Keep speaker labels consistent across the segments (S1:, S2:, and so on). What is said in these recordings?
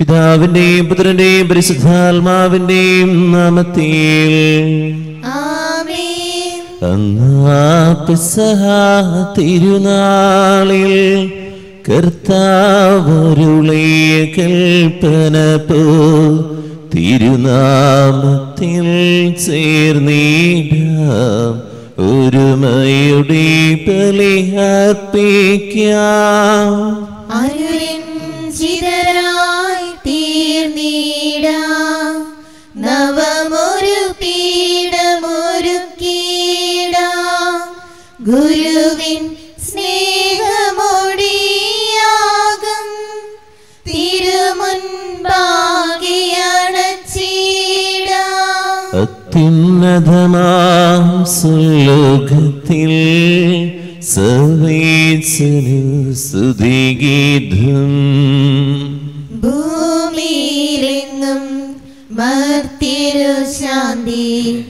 S1: പിതാവിന്റെയും പുത്രന്റെയും പരിശുദ്ധാത്മാവിന്റെയും നാമത്തിൽ
S2: ആമേൻ
S1: അന്നാ പെസഹ തിരുനാളിൽ കർത്താവരുളിയ കൽപ്പന പോ തിരുനാമത്തിൽ ചേർന്നിടാം ഒരുമയുടെ ബലിയർപ്പിക്കാം
S2: അരുരഞ്ജിതരായി തീർന്നിടാം നവമൊരു പീഠമൊരുക്കിടാം ഗുരുവിൻ സ്നേഹമൊടിയാകും തിരുമുൻപാകിയണച്ചിടാം
S1: അത്യുന്നതമാം സുലോകത്തിൽ സർവേശ്വരു സ്തുതിഗീതം
S2: ഭൂമിയിലെങ്ങും മർത്തിരു ശാന്തി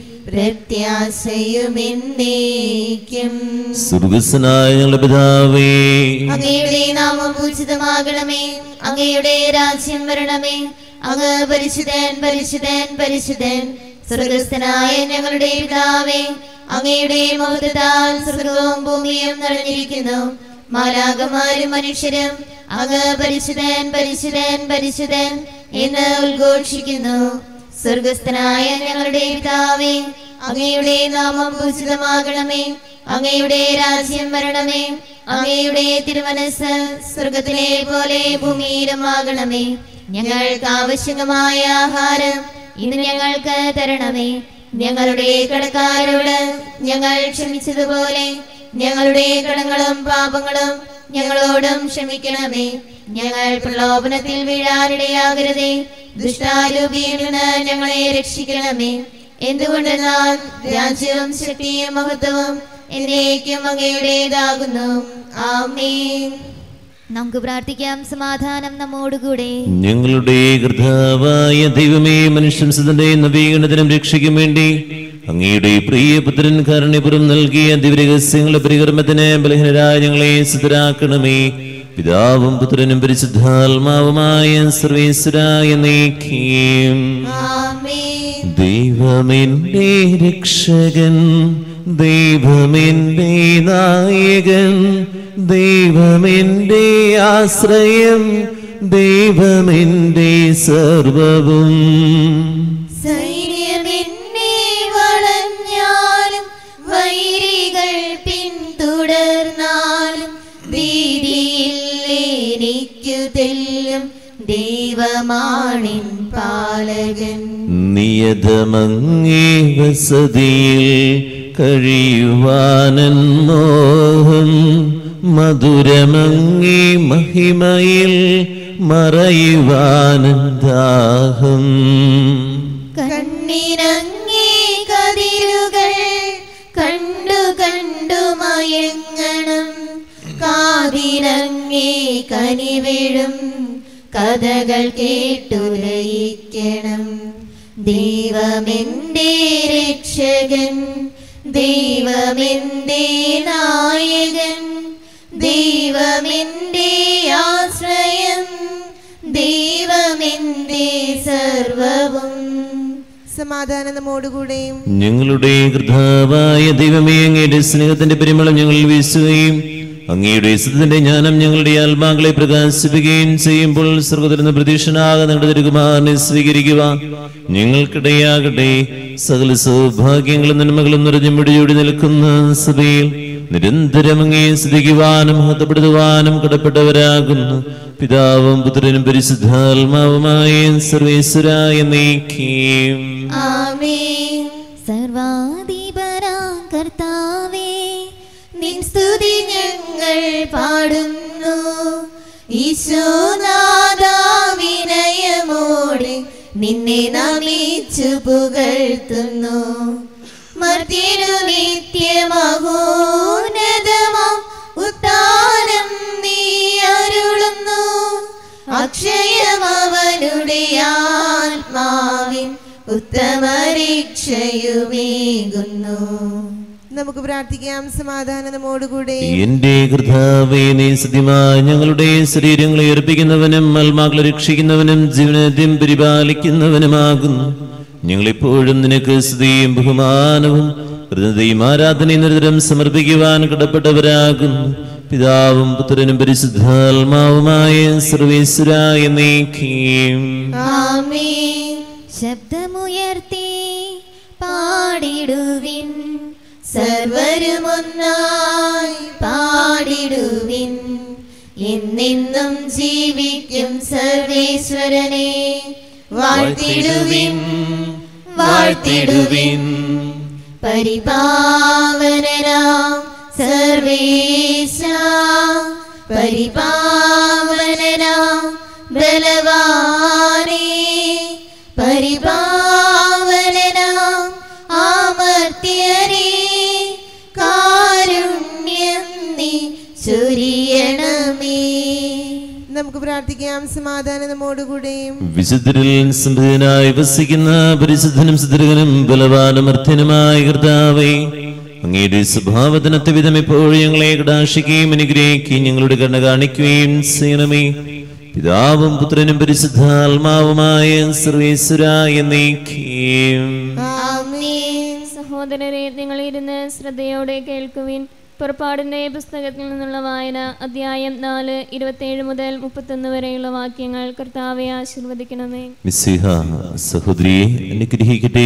S2: പ്രത്യാശയുമെന്നേക്കും
S1: സ്വർഗസ്വനായ ഞങ്ങളുടെ പിതാവേ
S2: അങ്ങയുടെ നാമം പൂജിതമാകണമേ അങ്ങയുടെ രാജ്യം വരണമേ അങ്ങ് പരിശുദ്ധൻ പരിശുദ്ധൻ പരിശുദ്ധൻ സ്വർഗസ്ഥനായ ഞങ്ങളുടെ പിതാവേ അങ്ങയുടെ മൗതത്താൽ സ്വർഗവും ഭൂമിയും നിറഞ്ഞിരിക്കുന്നു മാലാകമാരും മനുഷ്യരും അങ്ങ് പരിശുദ്ധൻ പരിശുദ്ധൻ പരിശുദ്ധൻ എന്ന് ഉദ്ഘോഷിക്കുന്നു സ്വർഗസ്ഥനായ ഞങ്ങളുടെ പിതാവേ അങ്ങയുടെ നാമം പൂജിതമാകണമേ അങ്ങയുടെ രാജ്യം വരണമേ അങ്ങയുടെ തിരുമനസ് സ്വർഗത്തിലെ പോലെ ഭൂമിയിലുമാകണമേ ഞങ്ങൾക്ക് ആവശ്യകമായ ആഹാരം ഇന്ന് ഞങ്ങൾക്ക് തരണമേ ഞങ്ങളുടെ കടക്കാരോട് ഞങ്ങൾ ക്ഷമിച്ചതുപോലെ ഞങ്ങളുടെ കടങ്ങളും പാപങ്ങളും ഞങ്ങളോടും ക്ഷമിക്കണമേ ഞങ്ങൾ പ്രലോഭനത്തിൽ വീഴാനിടയാകരുതേ ദുഷ്ടാരൂപിയിൽ നിന്ന് ഞങ്ങളെ രക്ഷിക്കണമേ എന്തുകൊണ്ടെന്നാൽ രാജ്യവും ശക്തിയും മഹത്വവും എന്നേക്കും അങ്ങയുടേതാകുന്നു ആമേൻ നമുക്ക് പ്രാർത്ഥിക്കാം സമാധാനം നമ്മോടുകൂടെ
S1: ഞങ്ങളുടെ കർത്താവായ ദൈവമേ മനുഷ്യംസത്തിന്റെ നവീകരണത്തിനും രക്ഷയ്ക്കും വേണ്ടി അങ്ങയുടെ പ്രിയപുത്രൻ കാരുണ്യപുരം നൽകിയ ദിവ്യരഹസ്യങ്ങളുടെ പരികർമ്മത്തിന് ബലഹീനരായ ഞങ്ങളെ സിദ്ധരാക്കണമേ പിതാവും പുത്രനും പരിശുദ്ധാത്മാവുമായ സർവേശ്വരായ നീക്കിയും
S2: ആമേൻ
S1: ദൈവമെന്റെ രക്ഷകൻ ദൈവമെന്റെ നായകൻ ദൈവമെന്റെ ആശ്രയം ദൈവമെന്റെ സർവവും
S2: സൈന്യമെന്നെ വളഞ്ഞാലും വൈരികൾ പിന്തുടർന്നാലും ഭീതിയിൽ എനിക്കു തെല്ലും ദൈവമാണിൻ പാലകൻ
S1: നിയതമങ്ങേ വസതിയിൽ കഴിയുവാനൻ മോഹം മധുരമങ്ങേ മഹിമയിൽ മറയുവാനൻ ദാഹം
S2: കണ്ണിനങ്ങേ കതിരുകൾ കണ്ടു കണ്ടു മയങ്ങണം കാതിനങ്ങേ കനിവിഴും കഥകൾ കേട്ടുലയിക്കണം ദൈവമെന്റെ രക്ഷകൻ ദൈവമെന്റെ നായകൻ ദൈവമെന്റെ ആശ്രയം ദൈവമെന്റെ സർവവും
S3: സമാധാനം നമ്മോടുകൂടെയും
S1: ഞങ്ങളുടെ കർത്താവായ ദൈവമേ അങ്ങയുടെ സ്നേഹത്തിന്റെ പരിമളം ഞങ്ങൾ വീശുകയും അങ്ങയുടെ സ്ഥിതിന്റെ ജ്ഞാനം ഞങ്ങളുടെ ആത്മാക്കളെ പ്രകാശിപ്പിക്കുകയും ചെയ്യുമ്പോൾ സ്വർഗത്തിരുന്ന് പ്രതീക്ഷനാകെ ഞങ്ങളുടെ തിരുകുമാരനെ സ്വീകരിക്കുക ഞങ്ങൾക്കിടയാകട്ടെ സകല സൗഭാഗ്യങ്ങളും നന്മകളും നിറഞ്ഞു മുടിയോടി നിൽക്കുന്ന സഭയിൽ നിരന്തരം അങ്ങേ സ്തുതിക്കുവാനും മഹത്വപ്പെടുത്തുവാനും കടപ്പെട്ടവരാകുന്നു പിതാവും പുത്രനും പരിശുദ്ധാത്മാവുമായ സർവേശ്വരായ നീക്കിയും
S2: ആമേൻ സർവാധിപരാം കർത്താവേ നിൻ സ്തുതി ഞങ്ങൾ പാടുന്നു ഈശോനാദാവിനയമോടെ നിന്നെ നമിച്ചു പുകഴ്ത്തുന്നു മർത്യനു നിത്യമഹോന്നതമാം ഉത്താനം നീ അരുളുന്നു അക്ഷയമവനുടെ ആത്മാവിൻ ഉത്തമരീക്ഷയുമേകുന്നു
S3: നമുക്ക് പ്രാർത്ഥിക്കാം സമാധാനം നമ്മോടുകൂടെ
S1: എന്റെ കൃതാവേ നീ സത്യമായി ഞങ്ങളുടെ ശരീരങ്ങളെ ഏർപ്പിക്കുന്നവനും ആത്മാക്കളെ രക്ഷിക്കുന്നവനും ജീവനദ്യം പരിപാലിക്കുന്നവനുമാകുന്നു ഞങ്ങളിപ്പോഴും നിനക്ക് സ്തുതിയും ബഹുമാനവും കൃതയും ആരാധനയും നിരന്തരം സമർപ്പിക്കുവാൻ കടപ്പെട്ടവരാകുന്നു പിതാവും പുത്രനും പരിശുദ്ധാത്മാവുമായ സർവേശ്വരായ നീക്കിയും
S2: ആമേൻ ശബ്ദമുയർത്തി പാടിടുവിൻ സർവരുമൊന്നായി പാടിടുവിൻ എന്നെന്നും ജീവിക്കും സർവേശ്വരനെ വാഴ്ത്തിടുവിൻ വാഴ്ത്തിടുവിൻ പരിപാവനരാം സർവേശ പരിപാവനരാം ബലവാനേ പരിപാവനരാം ആമർത്യരേ കാരുണ്യം നീ ചൊരിയണമേ
S3: നമുക്ക് പ്രാർത്ഥിക്കാം സമാധാനം നമ്മോടുകൂടെയും
S1: വിശുദ്ധരിൽ സംഭൃതനായി വസിക്കുന്ന പരിശുദ്ധനും സുദൃഗനും ബലവാനും അർത്ഥനുമായ കർത്താവേ അങ്ങയുടെ സ്വഭാവത്തിനത്തെ വിധം ഇപ്പോൾ ഞങ്ങളെ കടാക്ഷിക്കുകയും അനുഗ്രഹിക്കുകയും ഞങ്ങളുടെ കണ്ണ കാണിക്കുകയും ചെയ്യണമേ പിതാവും പുത്രനും പരിശുദ്ധാത്മാവുമായ സർവേശ്വരായ നീക്കിയും
S3: ആമേൻ
S4: സഹോദരരെ നിങ്ങളിരുന്ന് ശ്രദ്ധയോടെ കേൾക്കുവിൻ പുറപ്പാടിന്റെ പുസ്തകത്തിൽ നിന്നുള്ള വായന അധ്യായം നാല് ഇരുപത്തേഴ് മുതൽ മുപ്പത്തൊന്ന് വരെയുള്ള വാക്യങ്ങൾ കർത്താവെ ആശീർവദിക്കണമേ
S1: മിസ്സിഹ സഹോദരിയെ അനുഗ്രഹിക്കട്ടെ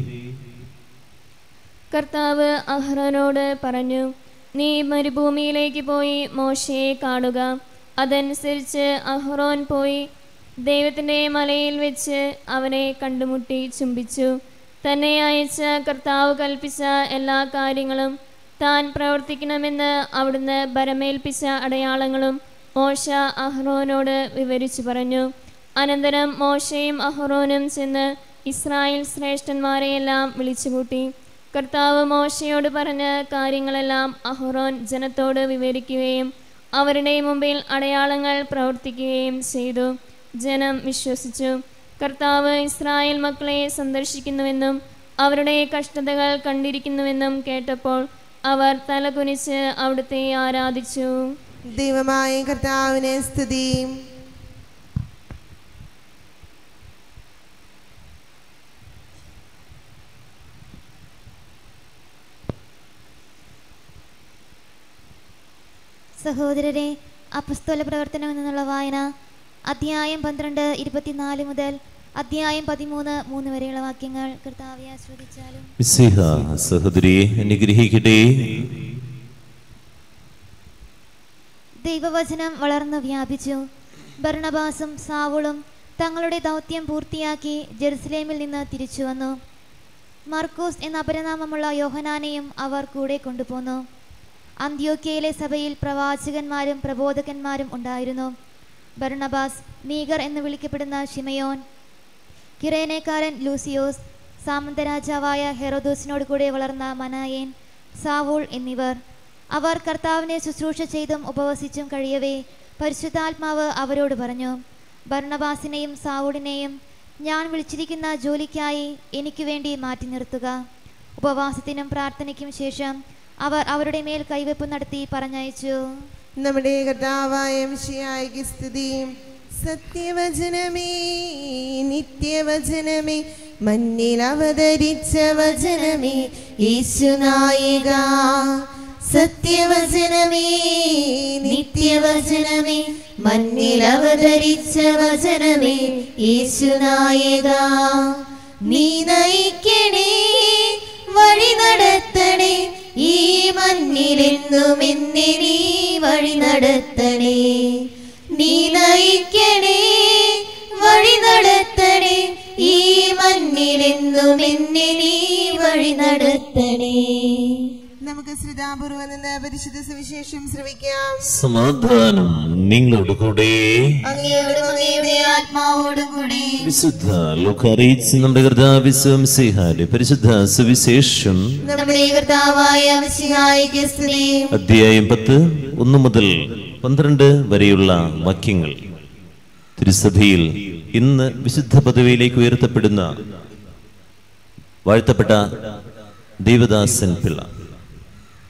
S4: കർത്താവ് അഹ്റോനോട് പറഞ്ഞു നീ മരുഭൂമിയിലേക്ക് പോയി മോശയെ കാണുക അതനുസരിച്ച് അഹ്റോൻ പോയി ദൈവത്തിൻ്റെ മലയിൽ വെച്ച് അവനെ കണ്ടുമുട്ടി ചുംബിച്ചു തന്നെ അയച്ച കർത്താവ് കൽപ്പിച്ച എല്ലാ കാര്യങ്ങളും താൻ പ്രവർത്തിക്കണമെന്ന് അവിടുന്ന് ബരമേൽപ്പിച്ച അടയാളങ്ങളും മോശ അഹ്റോനോട് വിവരിച്ചു പറഞ്ഞു അനന്തരം മോശയും അഹ്റോനും ചെന്ന് ഇസ്രായേൽ ശ്രേഷ്ഠന്മാരെയെല്ലാം വിളിച്ചുകൂട്ടി കർത്താവ് മോശയോട് പറഞ്ഞ കാര്യങ്ങളെല്ലാം അഹ്റോൻ ജനത്തോട് വിവരിക്കുകയും അവരുടെ മുമ്പിൽ അടയാളങ്ങൾ പ്രവർത്തിക്കുകയും ചെയ്തു ജനം വിശ്വസിച്ചു കർത്താവ് ഇസ്രായേൽ മക്കളെ സന്ദർശിക്കുന്നുവെന്നും അവരുടെ കഷ്ടതകൾ കണ്ടിരിക്കുന്നുവെന്നും കേട്ടപ്പോൾ അവർ തലകുനിച്ച് അവിടുത്തെ ആരാധിച്ചു
S3: ദൈവമായ കർത്താവിനെ സ്തുതി
S5: സഹോദരരെ അപസ്തോല പ്രവർത്തനം നിന്നുള്ള വായന അധ്യായം പന്ത്രണ്ട് ഇരുപത്തിനാല് മുതൽ അധ്യായം പതിമൂന്ന് മൂന്ന് വരെയുള്ള വാക്യങ്ങൾ കർത്താവെ ആസ്വദിച്ചാലും
S1: മിസ്സിഹ സഹോദരിയെ അനുഗ്രഹിക്കട്ടെ
S5: ദൈവവചനം വളർന്നു വ്യാപിച്ചു ഭരണബാസും സാവുളും തങ്ങളുടെ ദൗത്യം പൂർത്തിയാക്കി ജെറുസലേമിൽ നിന്ന് തിരിച്ചു വന്നു മർക്കൂസ് എന്ന അപരനാമമുള്ള യോഹനാനെയും അവർ കൂടെ കൊണ്ടുപോന്നു അന്ത്യോക്യയിലെ സഭയിൽ പ്രവാചകന്മാരും പ്രബോധകന്മാരും ഉണ്ടായിരുന്നു ഭരണബാസ് മീഗർ എന്ന് വിളിക്കപ്പെടുന്ന ഷിമയോൻ കിറേനേക്കാരൻ ലൂസിയോസ് സാമന്തരാജാവായ ഹെറോദോസിനോട് കൂടെ വളർന്ന മനായേൻ സാവൂൾ എന്നിവർ അവർ കർത്താവിനെ ശുശ്രൂഷ ചെയ്തും ഉപവസിച്ചും കഴിയവേ പരിശുദ്ധാത്മാവ് അവരോട് പറഞ്ഞു ഭർണബാസിനെയും സാവൂളിനെയും ഞാൻ വിളിച്ചിരിക്കുന്ന ജോലിക്കായി എനിക്ക് വേണ്ടി മാറ്റി നിർത്തുക ഉപവാസത്തിനും പ്രാർത്ഥനയ്ക്കും ശേഷം അവർ അവരുടെ മേൽ കൈവെപ്പ് നടത്തി പറഞ്ഞയച്ചു
S3: നമ്മുടെ കർത്താവായ മിശിഹായ്ക്ക് സ്തുതി സത്യവചനമേ നിത്യവചനമേ മണ്ണിൽ അവതരിച്ച വചനമേ യേശുനായിക
S2: സത്യവചനമേ നിത്യവചനമേ മണ്ണിൽ അവതരിച്ച വചനമേ യേശുനായക നീ നയിക്കണേ വഴി നടത്തണേ ഈ മണ്ണിലെന്നും എന്നെ നീ വഴി നടത്തണേ നീ നയിക്കണേ വഴി നടത്തണേ ഈ മണ്ണിലെന്നും എന്നെ നീ വഴി നടത്തണേ
S3: നമുക്ക് ശ്രദ്ധാപൂർവം നിന്ന് പരിശുദ്ധ സുവിശേഷം ശ്രവിക്കാം
S1: സമാധാനം നിങ്ങളോട് കൂടെ
S2: അങ്ങയോടും അങ്ങയുടെ ആത്മാവോടും കൂടി
S1: വിശുദ്ധ ലോകറിയിച്ച് നമ്മുടെ കർത്താവിശ്വം സിഹാന്റെ പരിശുദ്ധ സുവിശേഷം
S2: നമ്മുടെ കർത്താവായ മിശിഹായിക്ക് സ്തുതി
S1: അധ്യായം പത്ത് ഒന്ന് മുതൽ പന്ത്രണ്ട് വരെയുള്ള വാക്യങ്ങൾ തിരുസഭയിൽ ഇന്ന് വിശുദ്ധ പദവിയിലേക്ക് ഉയർത്തപ്പെടുന്ന വാഴ്ത്തപ്പെട്ട ദേവദാസൻ പിള്ള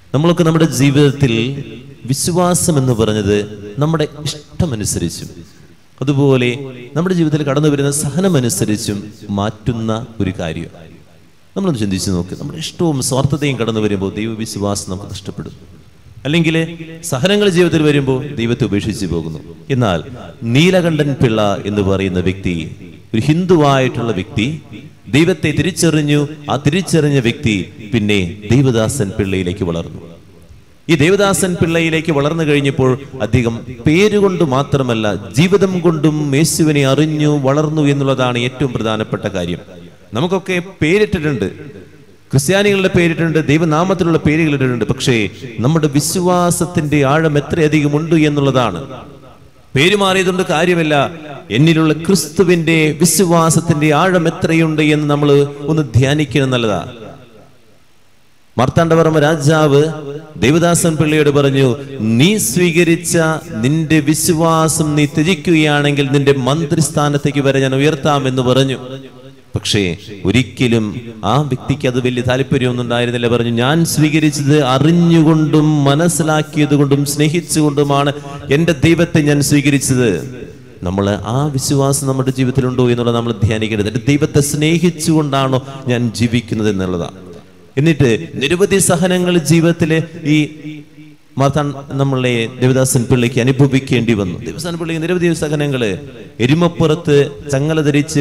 S1: നമ്മളൊക്കെ നമ്മുടെ ജീവിതത്തിൽ വിശ്വാസം എന്ന് പറഞ്ഞത് നമ്മുടെ ഇഷ്ടമനുസരിച്ചും അതുപോലെ നമ്മുടെ ജീവിതത്തിൽ കടന്നു വരുന്ന സഹനമനുസരിച്ചും മാറ്റുന്ന ഒരു കാര്യം നമ്മളൊന്ന് ചിന്തിച്ചു നോക്ക് നമ്മുടെ ഇഷ്ടവും സ്വാർത്ഥതയും കടന്നു വരുമ്പോൾ ദൈവവിശ്വാസം നമുക്ക് നഷ്ടപ്പെടും അല്ലെങ്കിൽ സഹനങ്ങൾ ജീവിതത്തിൽ വരുമ്പോൾ ദൈവത്തെ ഉപേക്ഷിച്ച് പോകുന്നു എന്നാൽ നീലകണ്ഠൻ പിള്ള എന്ന് പറയുന്ന വ്യക്തി ഒരു ഹിന്ദുവായിട്ടുള്ള വ്യക്തി ദൈവത്തെ തിരിച്ചറിഞ്ഞു ആ തിരിച്ചറിഞ്ഞ വ്യക്തി പിന്നെ ദൈവദാസൻ പിള്ളയിലേക്ക് വളർന്നു ഈ ദേവദാസൻ പിള്ളയിലേക്ക് വളർന്നു കഴിഞ്ഞപ്പോൾ അദ്ദേഹം പേരുകൊണ്ട് മാത്രമല്ല ജീവിതം കൊണ്ടും യേശുവിനെ അറിഞ്ഞു വളർന്നു എന്നുള്ളതാണ് ഏറ്റവും പ്രധാനപ്പെട്ട കാര്യം നമുക്കൊക്കെ പേരിട്ടിട്ടുണ്ട് ക്രിസ്ത്യാനികളുടെ പേരിട്ടുണ്ട് ദൈവനാമത്തിലുള്ള പേരുകളിട്ടിട്ടുണ്ട് പക്ഷേ നമ്മുടെ വിശ്വാസത്തിന്റെ ആഴം എത്രയധികം ഉണ്ട് എന്നുള്ളതാണ് പേര് മാറിയതുകൊണ്ട് കാര്യമില്ല എന്നിലുള്ള ക്രിസ്തുവിന്റെ വിശ്വാസത്തിന്റെ ആഴം എത്രയുണ്ട് എന്ന് നമ്മൾ ഒന്ന് ധ്യാനിക്കണം നല്ലതാ മാർത്താണ്ഡവർമ്മ രാജാവ് ദേവദാസൻ പിള്ളയോട് പറഞ്ഞു നീ സ്വീകരിച്ച നിന്റെ വിശ്വാസം നീ ത്യജിക്കുകയാണെങ്കിൽ നിന്റെ മന്ത്രിസ്ഥാനത്തേക്ക് വരെ ഞാൻ ഉയർത്താം എന്ന് പറഞ്ഞു പക്ഷേ ഒരിക്കലും ആ വ്യക്തിക്ക് അത് വലിയ താല്പര്യമൊന്നും ഉണ്ടായിരുന്നില്ല പറഞ്ഞു ഞാൻ സ്വീകരിച്ചത് അറിഞ്ഞുകൊണ്ടും മനസ്സിലാക്കിയത് കൊണ്ടും സ്നേഹിച്ചുകൊണ്ടുമാണ് എൻ്റെ ദൈവത്തെ ഞാൻ സ്വീകരിച്ചത് നമ്മൾ ആ വിശ്വാസം നമ്മുടെ ജീവിതത്തിലുണ്ടോ എന്നുള്ളത് നമ്മൾ ധ്യാനിക്കേണ്ടത് എൻ്റെ ദൈവത്തെ സ്നേഹിച്ചുകൊണ്ടാണോ ഞാൻ ജീവിക്കുന്നത് എന്നുള്ളതാണ് എന്നിട്ട് നിരവധി സഹനങ്ങൾ ജീവിതത്തിലെ ഈ മാതാൻ നമ്മളെ ദേവദാസൻ പിള്ളയ്ക്ക് അനുഭവിക്കേണ്ടി വന്നു ദേവദാസൻ പിള്ളയ്ക്ക് നിരവധി സഹനങ്ങള് എരുമപ്പുറത്ത് ചങ്ങല ധരിച്ച്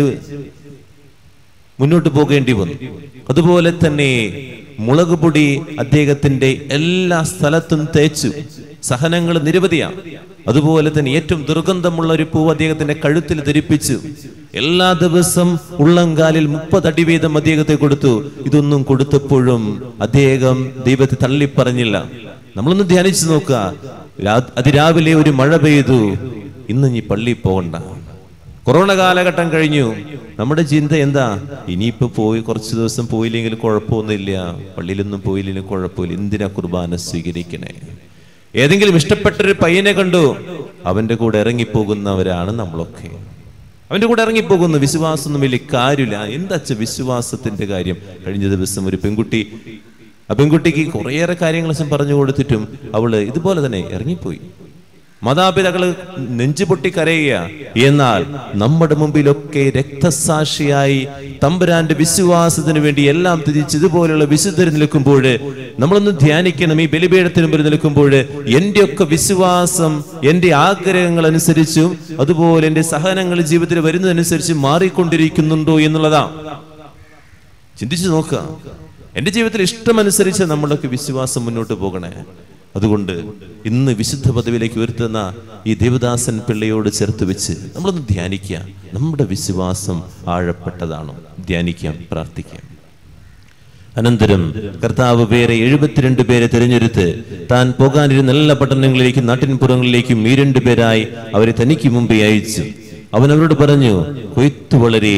S1: മുന്നോട്ട് പോകേണ്ടി വന്നു അതുപോലെ തന്നെ മുളക് പൊടി അദ്ദേഹത്തിന്റെ എല്ലാ സ്ഥലത്തും തേച്ചു സഹനങ്ങൾ നിരവധിയാണ് അതുപോലെ തന്നെ ഏറ്റവും ദുർഗന്ധമുള്ള ഒരു പൂവ് അദ്ദേഹത്തിന്റെ കഴുത്തിൽ ധരിപ്പിച്ചു എല്ലാ ദിവസം ഉള്ളംകാലിൽ മുപ്പതടി വീതം അദ്ദേഹത്തെ കൊടുത്തു ഇതൊന്നും കൊടുത്തപ്പോഴും അദ്ദേഹം ദൈവത്തെ തള്ളിപ്പറഞ്ഞില്ല നമ്മളൊന്ന് ധ്യാനിച്ചു നോക്കുക രാ- അതിരാവിലെ ഒരു മഴ പെയ്തു ഇന്ന് നീ പള്ളി പോകണ്ട കൊറോണ കാലഘട്ടം കഴിഞ്ഞു നമ്മുടെ ചിന്ത എന്താ ഇനിയിപ്പോ പോയി കുറച്ച് ദിവസം പോയില്ലെങ്കിൽ കുഴപ്പമൊന്നുമില്ല പള്ളിയിലൊന്നും പോയില്ലെങ്കിൽ കുഴപ്പമില്ല എന്തിനാ കുർബാന സ്വീകരിക്കണേ ഏതെങ്കിലും ഇഷ്ടപ്പെട്ടൊരു പയ്യനെ കണ്ടു അവന്റെ കൂടെ ഇറങ്ങിപ്പോകുന്നവരാണ് നമ്മളൊക്കെ അവന്റെ കൂടെ ഇറങ്ങിപ്പോകുന്നു വിശ്വാസമൊന്നും വലിയ കാര്യമില്ല എന്താ അച്ഛ വിശ്വാസത്തിന്റെ കാര്യം കഴിഞ്ഞ ദിവസം ഒരു പെൺകുട്ടി ആ പെൺകുട്ടിക്ക് കുറേയേറെ കാര്യങ്ങൾ അച്ഛൻ പറഞ്ഞു കൊടുത്തിട്ടും അവള് ഇതുപോലെ തന്നെ ഇറങ്ങിപ്പോയി മാതാപിതാക്കള് നെഞ്ചുപൊട്ടി കരയുക എന്നാൽ നമ്മുടെ മുമ്പിലൊക്കെ രക്തസാക്ഷിയായി തമ്പുരാന്റെ വിശ്വാസത്തിന് വേണ്ടി എല്ലാം തിരിച്ച് ഇതുപോലെയുള്ള വിശുദ്ധർ നിൽക്കുമ്പോൾ നമ്മളൊന്ന് ധ്യാനിക്കണം ഈ ബലിപീഠത്തിന് മുമ്പിൽ നിൽക്കുമ്പോൾ എന്റെയൊക്കെ വിശ്വാസം എന്റെ ആഗ്രഹങ്ങൾ അനുസരിച്ചും അതുപോലെ എന്റെ സഹനങ്ങൾ ജീവിതത്തിൽ വരുന്നതനുസരിച്ച് മാറിക്കൊണ്ടിരിക്കുന്നുണ്ടോ എന്നുള്ളതാ ചിന്തിച്ചു നോക്കുക എന്റെ ജീവിതത്തിൽ ഇഷ്ടമനുസരിച്ച് നമ്മളൊക്കെ വിശ്വാസം മുന്നോട്ട് പോകണേ അതുകൊണ്ട് ഇന്ന് വിശുദ്ധ പദവിയിലേക്ക് ഉയർത്തുന്ന ഈ ദേവദാസൻ പിള്ളയോട് ചേർത്ത് വെച്ച് നമ്മളൊന്ന് ധ്യാനിക്കുക നമ്മുടെ വിശ്വാസം ആഴപ്പെട്ടതാണോ ധ്യാനിക്കാം പ്രാർത്ഥിക്കാം അനന്തരം കർത്താവ് വേറെ എഴുപത്തിരണ്ട് പേരെ തിരഞ്ഞെടുത്ത് താൻ പോകാനിരുന്ന എല്ലാ പട്ടണങ്ങളിലേക്കും നാട്ടിൻപുറങ്ങളിലേക്കും ഈ രണ്ടു പേരായി അവരെ തനിക്ക് മുമ്പേ അയച്ചു അവൻ അവരോട് പറഞ്ഞു കൊയ്ത്ത് വളരെ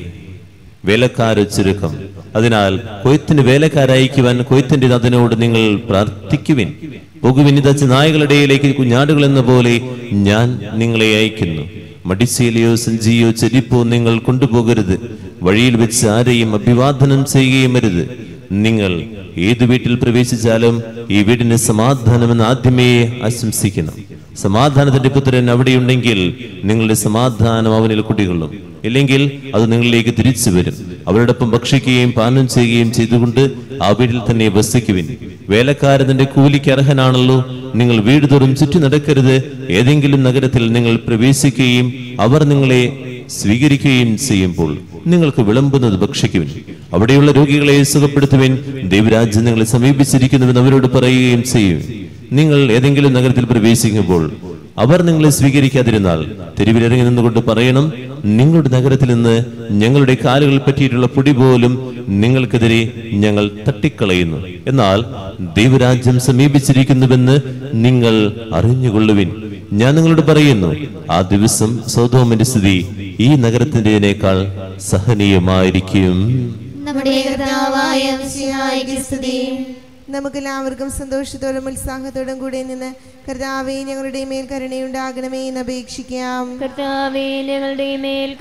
S1: വേലക്കാര് ചുരുക്കം അതിനാൽ കൊയ്ത്തിന് വേലക്കാരയക്കുവാൻ കൊയ്ത്തിന്റെ അതിനോട് നിങ്ങൾ പ്രാർത്ഥിക്കുവിൻ പോകുവിൻ ഇതച്ച് നായകളുടെ ഇടയിലേക്ക് കുഞ്ഞാടുകൾ എന്ന പോലെ ഞാൻ നിങ്ങളെ അയക്കുന്നു മടിശീലയോ സഞ്ചിയോ ചെരിപ്പോ നിങ്ങൾ കൊണ്ടുപോകരുത് വഴിയിൽ വെച്ച് ആരെയും അഭിവാദനം ചെയ്യുകയും അരുത് നിങ്ങൾ ഏത് വീട്ടിൽ പ്രവേശിച്ചാലും ഈ വീടിന് സമാധാനമെന്ന് ആദ്യമേ ആശംസിക്കണം സമാധാനത്തിന്റെ പുത്രൻ അവിടെയുണ്ടെങ്കിൽ നിങ്ങളുടെ സമാധാനം അവനിൽ കുട്ടികൊള്ളും ഇല്ലെങ്കിൽ അത് നിങ്ങളിലേക്ക് തിരിച്ചു വരും അവരോടൊപ്പം ഭക്ഷിക്കുകയും പാനം ചെയ്യുകയും ചെയ്തുകൊണ്ട് ആ വീട്ടിൽ തന്നെ വസിക്കുവിൻ വേലക്കാരന്റെ കൂലിക്ക് അർഹനാണല്ലോ നിങ്ങൾ വീട് തോറും ചുറ്റി നടക്കരുത് ഏതെങ്കിലും നഗരത്തിൽ നിങ്ങൾ പ്രവേശിക്കുകയും അവർ നിങ്ങളെ സ്വീകരിക്കുകയും ചെയ്യുമ്പോൾ നിങ്ങൾക്ക് വിളമ്പുന്നത് ഭക്ഷിക്കുവിൻ അവിടെയുള്ള രോഗികളെ സുഖപ്പെടുത്തുവിൻ ദൈവരാജ്യം നിങ്ങളെ സമീപിച്ചിരിക്കുന്നുവെന്ന് അവരോട് പറയുകയും ചെയ്യും നിങ്ങൾ ഏതെങ്കിലും നഗരത്തിൽ പ്രവേശിക്കുമ്പോൾ അവർ നിങ്ങളെ സ്വീകരിക്കാതിരുന്നാൽ തെരുവിലിറങ്ങി നിന്നുകൊണ്ട് പറയണം നിങ്ങളുടെ നഗരത്തിൽ നിന്ന് ഞങ്ങളുടെ കാലുകൾ പറ്റിയിട്ടുള്ള പൊടി പോലും നിങ്ങൾക്കെതിരെ ഞങ്ങൾ തട്ടിക്കളയുന്നു എന്നാൽ ദൈവരാജ്യം സമീപിച്ചിരിക്കുന്നുവെന്ന് നിങ്ങൾ അറിഞ്ഞുകൊള്ളുവിൻ ഞാൻ നിങ്ങളോട് പറയുന്നു ആ ദിവസം സൗദോമിന്റെ സ്ഥിതി ഈ നഗരത്തിന്റേതിനേക്കാൾ സഹനീയമായിരിക്കും
S2: നമ്മുടെ കർത്താവായ മിശിഹായിക്ക് സ്തുതി
S3: നമുക്കെല്ലാവർക്കും സന്തോഷത്തോടും ഉത്സാഹത്തോടും കൂടെ നിന്ന് കർത്താവെ ഞങ്ങളുടെ മേൽ കരുണയുണ്ടാകണമേ എന്ന് അപേക്ഷിക്കാം
S4: കർത്താവേ ഞങ്ങളുടെ മേൽ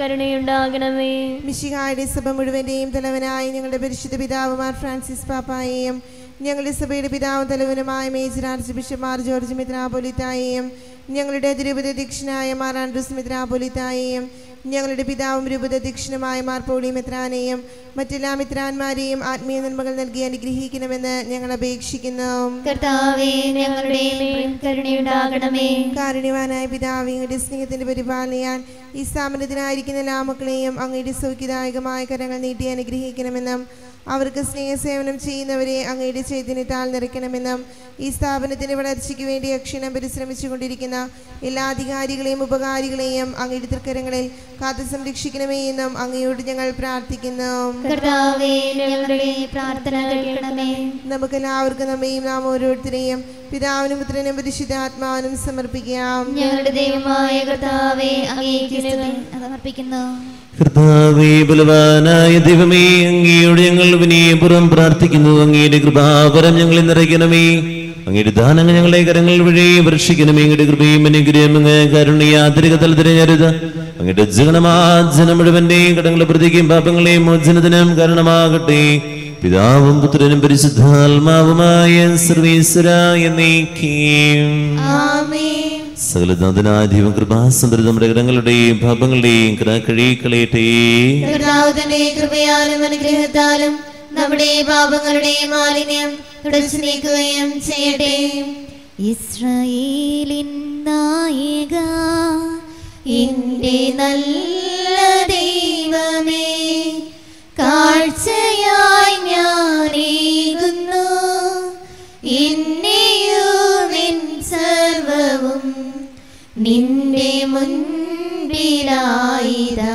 S4: കരുണയുണ്ടാകണമേ
S3: മിശിഹായുടെ സഭ മുഴുവന്റെയും തലവനായി ഞങ്ങളുടെ പരിശുദ്ധ പിതാവുമാർ ഫ്രാൻസിസ് പാപ്പായെയും ഞങ്ങളുടെ സഭയുടെ പിതാവും തലവനുമായ major archbishop Mar George മിത്രാപൊലിത്തായെയും ഞങ്ങളുടെ തിരുപതി ദക്ഷിണായ മാർ ആൻഡ്രൂസ് മിത്രാപൊലിത്തായെയും ഞങ്ങളുടെ പിതാവും രൂപത ദക്ഷിണമായ മാർ പോളി മിത്രാനെയും മറ്റെല്ലാ മിത്രാന്മാരെയും ആത്മീയ നന്മകൾ നൽകി അനുഗ്രഹിക്കണമെന്ന് ഞങ്ങൾ അപേക്ഷിക്കുന്നു
S2: കർത്താവേ ഞങ്ങളുടെ മേൽ കരുണയുണ്ടാകണമേ
S3: കാരുണ്യവാനായ പിതാവ് അങ്ങയുടെ സ്നേഹത്തിന്റെ പരിപാലനയാൽ ഈ സ്ഥാപനത്തിനായിരിക്കുന്ന എല്ലാ മക്കളെയും അങ്ങയുടെ സൗഖ്യദായകമായ കരങ്ങൾ നീട്ടി അനുഗ്രഹിക്കണമെന്നും അവർക്ക് സ്നേഹസേവനം ചെയ്യുന്നവരെ അങ്ങയുടെ ചൈതന്യത്താൽ നിറയ്ക്കണമെന്നും ഈ സ്ഥാപനത്തിന്റെ വളർച്ചയ്ക്ക് വേണ്ടി അക്ഷരം പരിശ്രമിച്ചുകൊണ്ടിരിക്കുന്ന എല്ലാ അധികാരികളെയും ഉപകാരികളെയും അങ്ങയുടെ തൃക്കരങ്ങളിൽ കാത്തു സംരക്ഷിക്കണമേ എന്നും അങ്ങയോട് ഞങ്ങൾ പ്രാർത്ഥിക്കുന്നു
S2: കർത്താവേ ഞങ്ങളുടെ പ്രാർത്ഥന കേൾക്കണമേ
S3: നമുക്കെല്ലാവർക്കും നമ്മയും നാം ഓരോരുത്തരെയും പിതാവിനും പുത്രനും പരിശുദ്ധാത്മാവിനും സമർപ്പിക്കാം
S2: ഞങ്ങളുടെ ദൈവമായ കർത്താവേ അങ്ങേക്ക് സ്തുതി
S5: സമർപ്പിക്കുന്നു
S1: കർത്താവേ ബലവാനായ ദൈവമേ അങ്ങയോട് ഞങ്ങൾ വിനയപുറം പ്രാർത്ഥിക്കുന്നു അങ്ങയുടെ കൃപാപരം ഞങ്ങളെ നിറയ്ക്കണമേ അങ്ങയുടെ ദാനങ്ങൾ ഞങ്ങളുടെ കരങ്ങൾ വഴി വർഷിക്കണമേ അങ്ങയുടെ കൃപയും അനുഗ്രഹം അങ്ങ് കരുണയാതിരിക തലത്തിരഞ്ഞരുത് അങ്ങയുടെ ജനമാജനം മുഴുവന്റെയും കടങ്ങളെ പ്രതിക്കും പാപങ്ങളെയും മോചനത്തിനും കാരണമാകട്ടെ പിതാവും പുത്രനും പരിശുദ്ധാത്മാവുമായ സർവീശ്വരായ നീക്കിയും
S2: ആമേൻ
S1: സകലനാഥനായ ദൈവം കൃപാസമൃദ്ധ നമ്മുടെ കരങ്ങളുടെയും പാപങ്ങളുടെയും കഴിക്കളയട്ടെ
S2: കർത്താവ് തന്റെ കൃപയാലും അനുഗ്രഹത്താലും നമ്മുടെ പാപങ്ങളുടെ മാലിന്യം തുടച്ചു നീക്കുകയും ചെയ്യട്ടെ
S5: ഇസ്രായേലിൻ നായിക
S2: എന്റെ നല്ല ദൈവമേ കാഴ്ചയായി ഞാനേകുന്നു എന്നെയും എൻ സർവവും നിന്റെ മുൻപിലായിതാ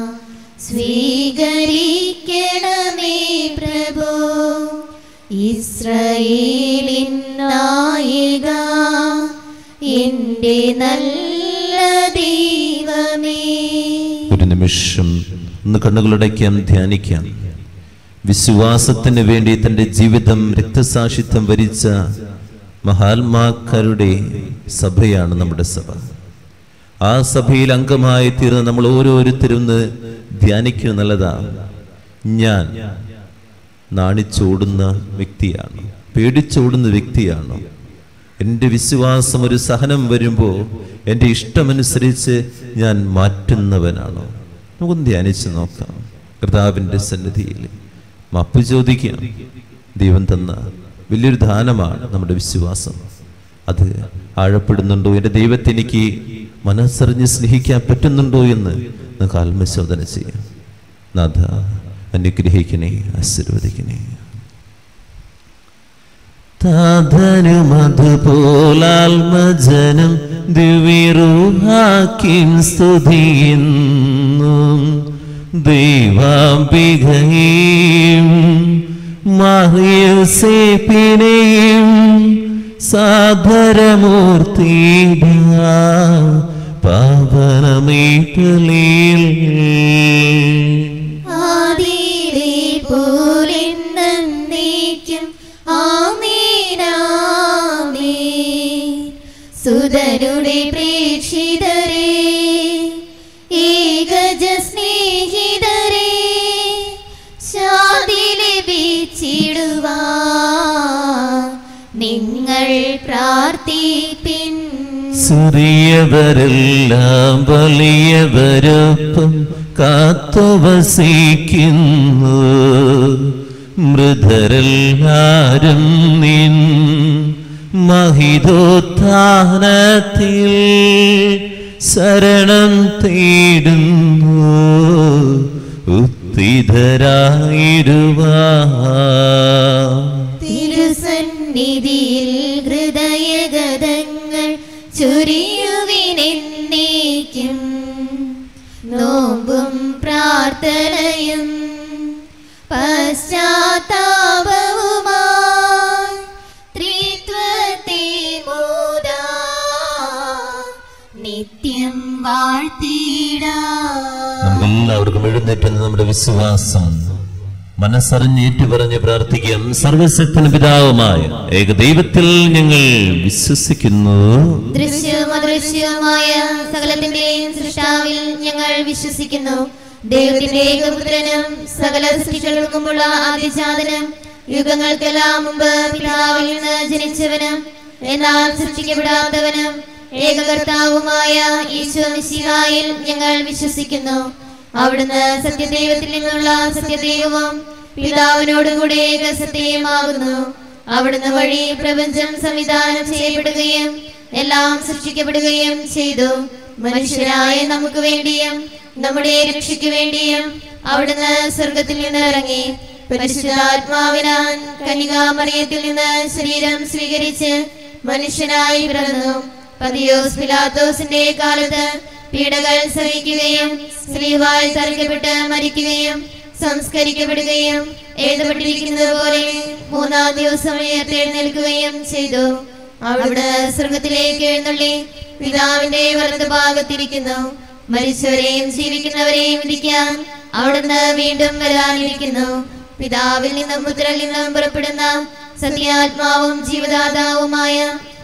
S2: സ്വീകരിക്കണമേ പ്രഭു ഇസ്രയേലിൻ നായിക എന്റെ നല്ല ദൈവമേ
S1: ഒരു നിമിഷം ഒന്ന് കണ്ണുകളടയ്ക്കാം ധ്യാനിക്കാം വിശ്വാസത്തിന് വേണ്ടി തന്റെ ജീവിതം രക്തസാക്ഷിത്വം വരിച്ച മഹാത്മാക്കളുടെ സഭയാണ് നമ്മുടെ സഭ ആ സഭയിൽ അംഗമായി തീർന്ന് നമ്മൾ ഓരോരുത്തരും ഒന്ന് ധ്യാനിക്കുക നല്ലതാണ് ഞാൻ നാണിച്ചോടുന്ന വ്യക്തിയാണ് പേടിച്ചോടുന്ന വ്യക്തിയാണ് എൻ്റെ വിശ്വാസം ഒരു സഹനം വരുമ്പോൾ എൻ്റെ ഇഷ്ടമനുസരിച്ച് ഞാൻ മാറ്റുന്നവനാണോ നമുക്കൊന്ന് ധ്യാനിച്ച് നോക്കാം കർത്താവിൻ്റെ സന്നിധിയിൽ മാപ്പ് ചോദിക്കാം ദൈവം തന്ന വലിയൊരു ദാനമാണ് നമ്മുടെ വിശ്വാസം അത് ആഴപ്പെടുന്നുണ്ടോ എൻ്റെ ദൈവത്തെ എനിക്ക് മനസ്സറിഞ്ഞ് സ്നേഹിക്കാൻ പറ്റുന്നുണ്ടോ എന്ന് നമുക്ക് ആത്മശോധന ചെയ്യാം നാഥ അനുഗ്രഹിക്കണേ ആശീർവദിക്കണേ താതനും അതുപോലാത്മജനം ദിവ്യറൂഹാക്കിൻ സ്തുതിയുന്നു ദൈവാംബികയും മറിയസേപ്പിനെയും സാധരമൂർത്തിയിട പാവനമേ
S2: ആദിയിലെ പോലെന്നേക്കും ആമേനാമേ സുതരുടെ പ്രേക്ഷിതരെ ഏകജ സ്നേഹിതരെ ശാന്തി ലഭിച്ചിടുവാ നിങ്ങൾ പ്രാർത്ഥിപ്പിൻ
S1: ചെറിയവരെല്ലാം വലിയവരൊപ്പം കാത്തുവസിക്കുന്നു മൃതരെല്ലാരും നിൻ മഹിതോത്ഥാനത്തിൽ ശരണം തേടുന്നു ഉത്തിതരായിടുവാ
S2: തിരുസന്നിധിയിൽ ഹൃദയഗതങ്ങൾ ചൊരിയുവിനെന്നേക്കും നോമ്പും പ്രാർത്ഥനയും പശ്ചാത്താപവുമായി ത്രിത്വത്തെ മോദാ നിത്യം വാഴ്ത്തിടാം
S1: നമുക്കെല്ലാവർക്കും എഴുന്നേറ്റുന്ന നമ്മുടെ വിശ്വാസം മനസ്സറിഞ്ഞ് ഏറ്റുപറഞ്ഞ് പ്രാർത്ഥിക്കാം സർവശക്തന പിതാവുമായ ഏകദൈവത്തിൽ ഞങ്ങൾ വിശ്വസിക്കുന്നു
S2: ദൃശ്യവും അദൃശ്യവുമായ സകലത്തിന്റെയും സൃഷ്ടാവിൽ ഞങ്ങൾ വിശ്വസിക്കുന്നു ദൈവത്തിന്റെ ഏകപുത്രനും സകല സൃഷ്ടികൾക്കുമുള്ള ആദിജാതനും യുഗങ്ങൾക്കെല്ലാം മുമ്പ് പിതാവിൽ നിന്ന് ജനിച്ചവനും എന്നാൽ സൃഷ്ടിക്കപ്പെടാത്തവനും ഏകകർത്താവുമായ ഈശോ മിശിഹായിൽ ഞങ്ങൾ വിശ്വസിക്കുന്നു അവിടുന്ന് സത്യദൈവത്തിൽ നിന്നുള്ള സത്യദൈവവും പിതാവിനോടുകൂടെ ഏകസത്യമാകുന്നു അവിടുന്ന് വഴി പ്രപഞ്ചം സംവിധാനം ചെയ്യപ്പെടുകയും എല്ലാം സൃഷ്ടിക്കപ്പെടുകയും ചെയ്തു മനുഷ്യരായ നമുക്ക് വേണ്ടിയും നമ്മുടെ രക്ഷയ്ക്ക് വേണ്ടിയും അവിടുന്ന് സ്വർഗത്തിൽ നിന്ന് ഇറങ്ങി പരിശുദ്ധാത്മാവിനാൽ കനികാമറിയത്തിൽ നിന്ന് ശരീരം സ്വീകരിച്ച് മനുഷ്യനായി പിറന്നു പതിയോസ് പിലാത്തോസിന്റെ കാലത്ത് പീഡകൾ സഹിക്കുകയും സ്ത്രീവായി തറയ്ക്കപ്പെട്ട് മരിക്കുകയും സംസ്കരിക്കപ്പെടുകയും എഴുതപ്പെട്ടിരിക്കുന്നത് പോലെ മൂന്നാം ദിവസം ഉയർത്തെഴുന്നേൽക്കുകയും ചെയ്തു അവിടെ സ്വർഗത്തിലേക്ക് എഴുന്നള്ളി പിതാവിന്റെ വലത് ഭാഗത്തിരിക്കുന്നു മരിച്ചവരെയും ജീവിക്കുന്നവരെയും വിധിക്കാൻ അവിടുന്ന് വീണ്ടും വരാനിരിക്കുന്നു പിതാവിൽ നിന്നും പുത്രനിൽ നിന്നും പുറപ്പെടുന്ന സത്യാത്മാവും ജീവദാതാവുമായ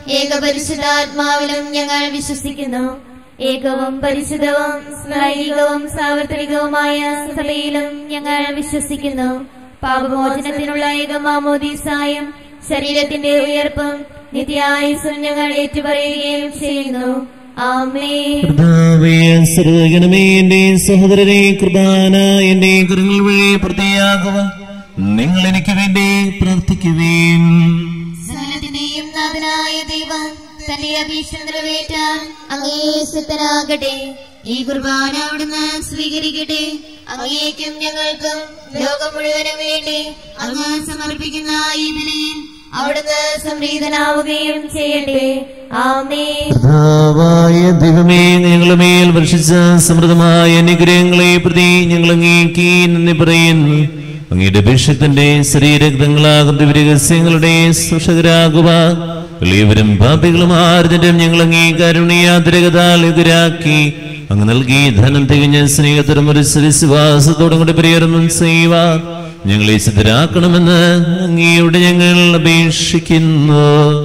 S2: ഏകപരിശുദ്ധാത്മാവിലും ഞങ്ങൾ വിശ്വസിക്കുന്നു ഏകവും പരിശുദ്ധവും ലൈംഗികവും സാർവത്രികവുമായ സഭയിലും ഞങ്ങൾ വിശ്വസിക്കുന്നു പാപമോചനത്തിനുള്ള ഏകമാമോദീസായും ശരീരത്തിന്റെ ഉയർപ്പും നിത്യായുസും ഞങ്ങൾ ഏറ്റുപറയുകയും ചെയ്യുന്നു ആമേ
S1: കർത്താവേ, സർവ്വഗണമേ, എന്റെ സഹോദരനെ കൃപാന എന്റെ കരങ്ങൾ വഴി പ്രതിയാകുക നിങ്ങൾ എനിക്ക് വേണ്ടി പ്രാർത്ഥിക്കുവേൻ
S2: സകലത്തിന്റെയും നാഥനായ ദൈവം തന്റെ അപേക്ഷ നിറവേറ്റാൻ അങ്ങേശത്തരാകട്ടെ ഈ കുർബാന അവിടുന്ന് സ്വീകരിക്കട്ടെ അങ്ങേക്കും ഞങ്ങൾക്കും ലോകം മുഴുവനും വേണ്ടി അങ്ങ് സമർപ്പിക്കുന്ന ഈ ബലിയിൽ അവിടുന്ന് സംപ്രീതനാവുകയും ചെയ്യട്ടെ ആമേ
S1: കർത്താവായ ദൈവമേ ഞങ്ങളുമേൽ വർഷിച്ച സമൃദ്ധമായ അനുഗ്രഹങ്ങളെ പ്രതി ഞങ്ങൾ അങ്ങേക്ക് നന്ദി പറയുന്നു അങ്ങയുടെ അഭിഷേകത്തിന്റെ ശരീരക്തങ്ങളാകുന്ന രഹസ്യങ്ങളുടെ സുഷകരാകുക എളിയവരും പാപികളും ആർജിനും ഞങ്ങൾ അങ്ങേ കരുണയാതിരകതാൽ എതിരാക്കി അങ്ങ് നൽകി ധനം തികഞ്ഞ സ്നേഹത്തരം ഒരു വിശ്വാസത്തോടും കൂടി പരിഹരണം ചെയ്യുവാൻ ഞങ്ങളെ സിദ്ധരാക്കണമെന്ന് അങ്ങയോട് ഞങ്ങൾ അപേക്ഷിക്കുന്നു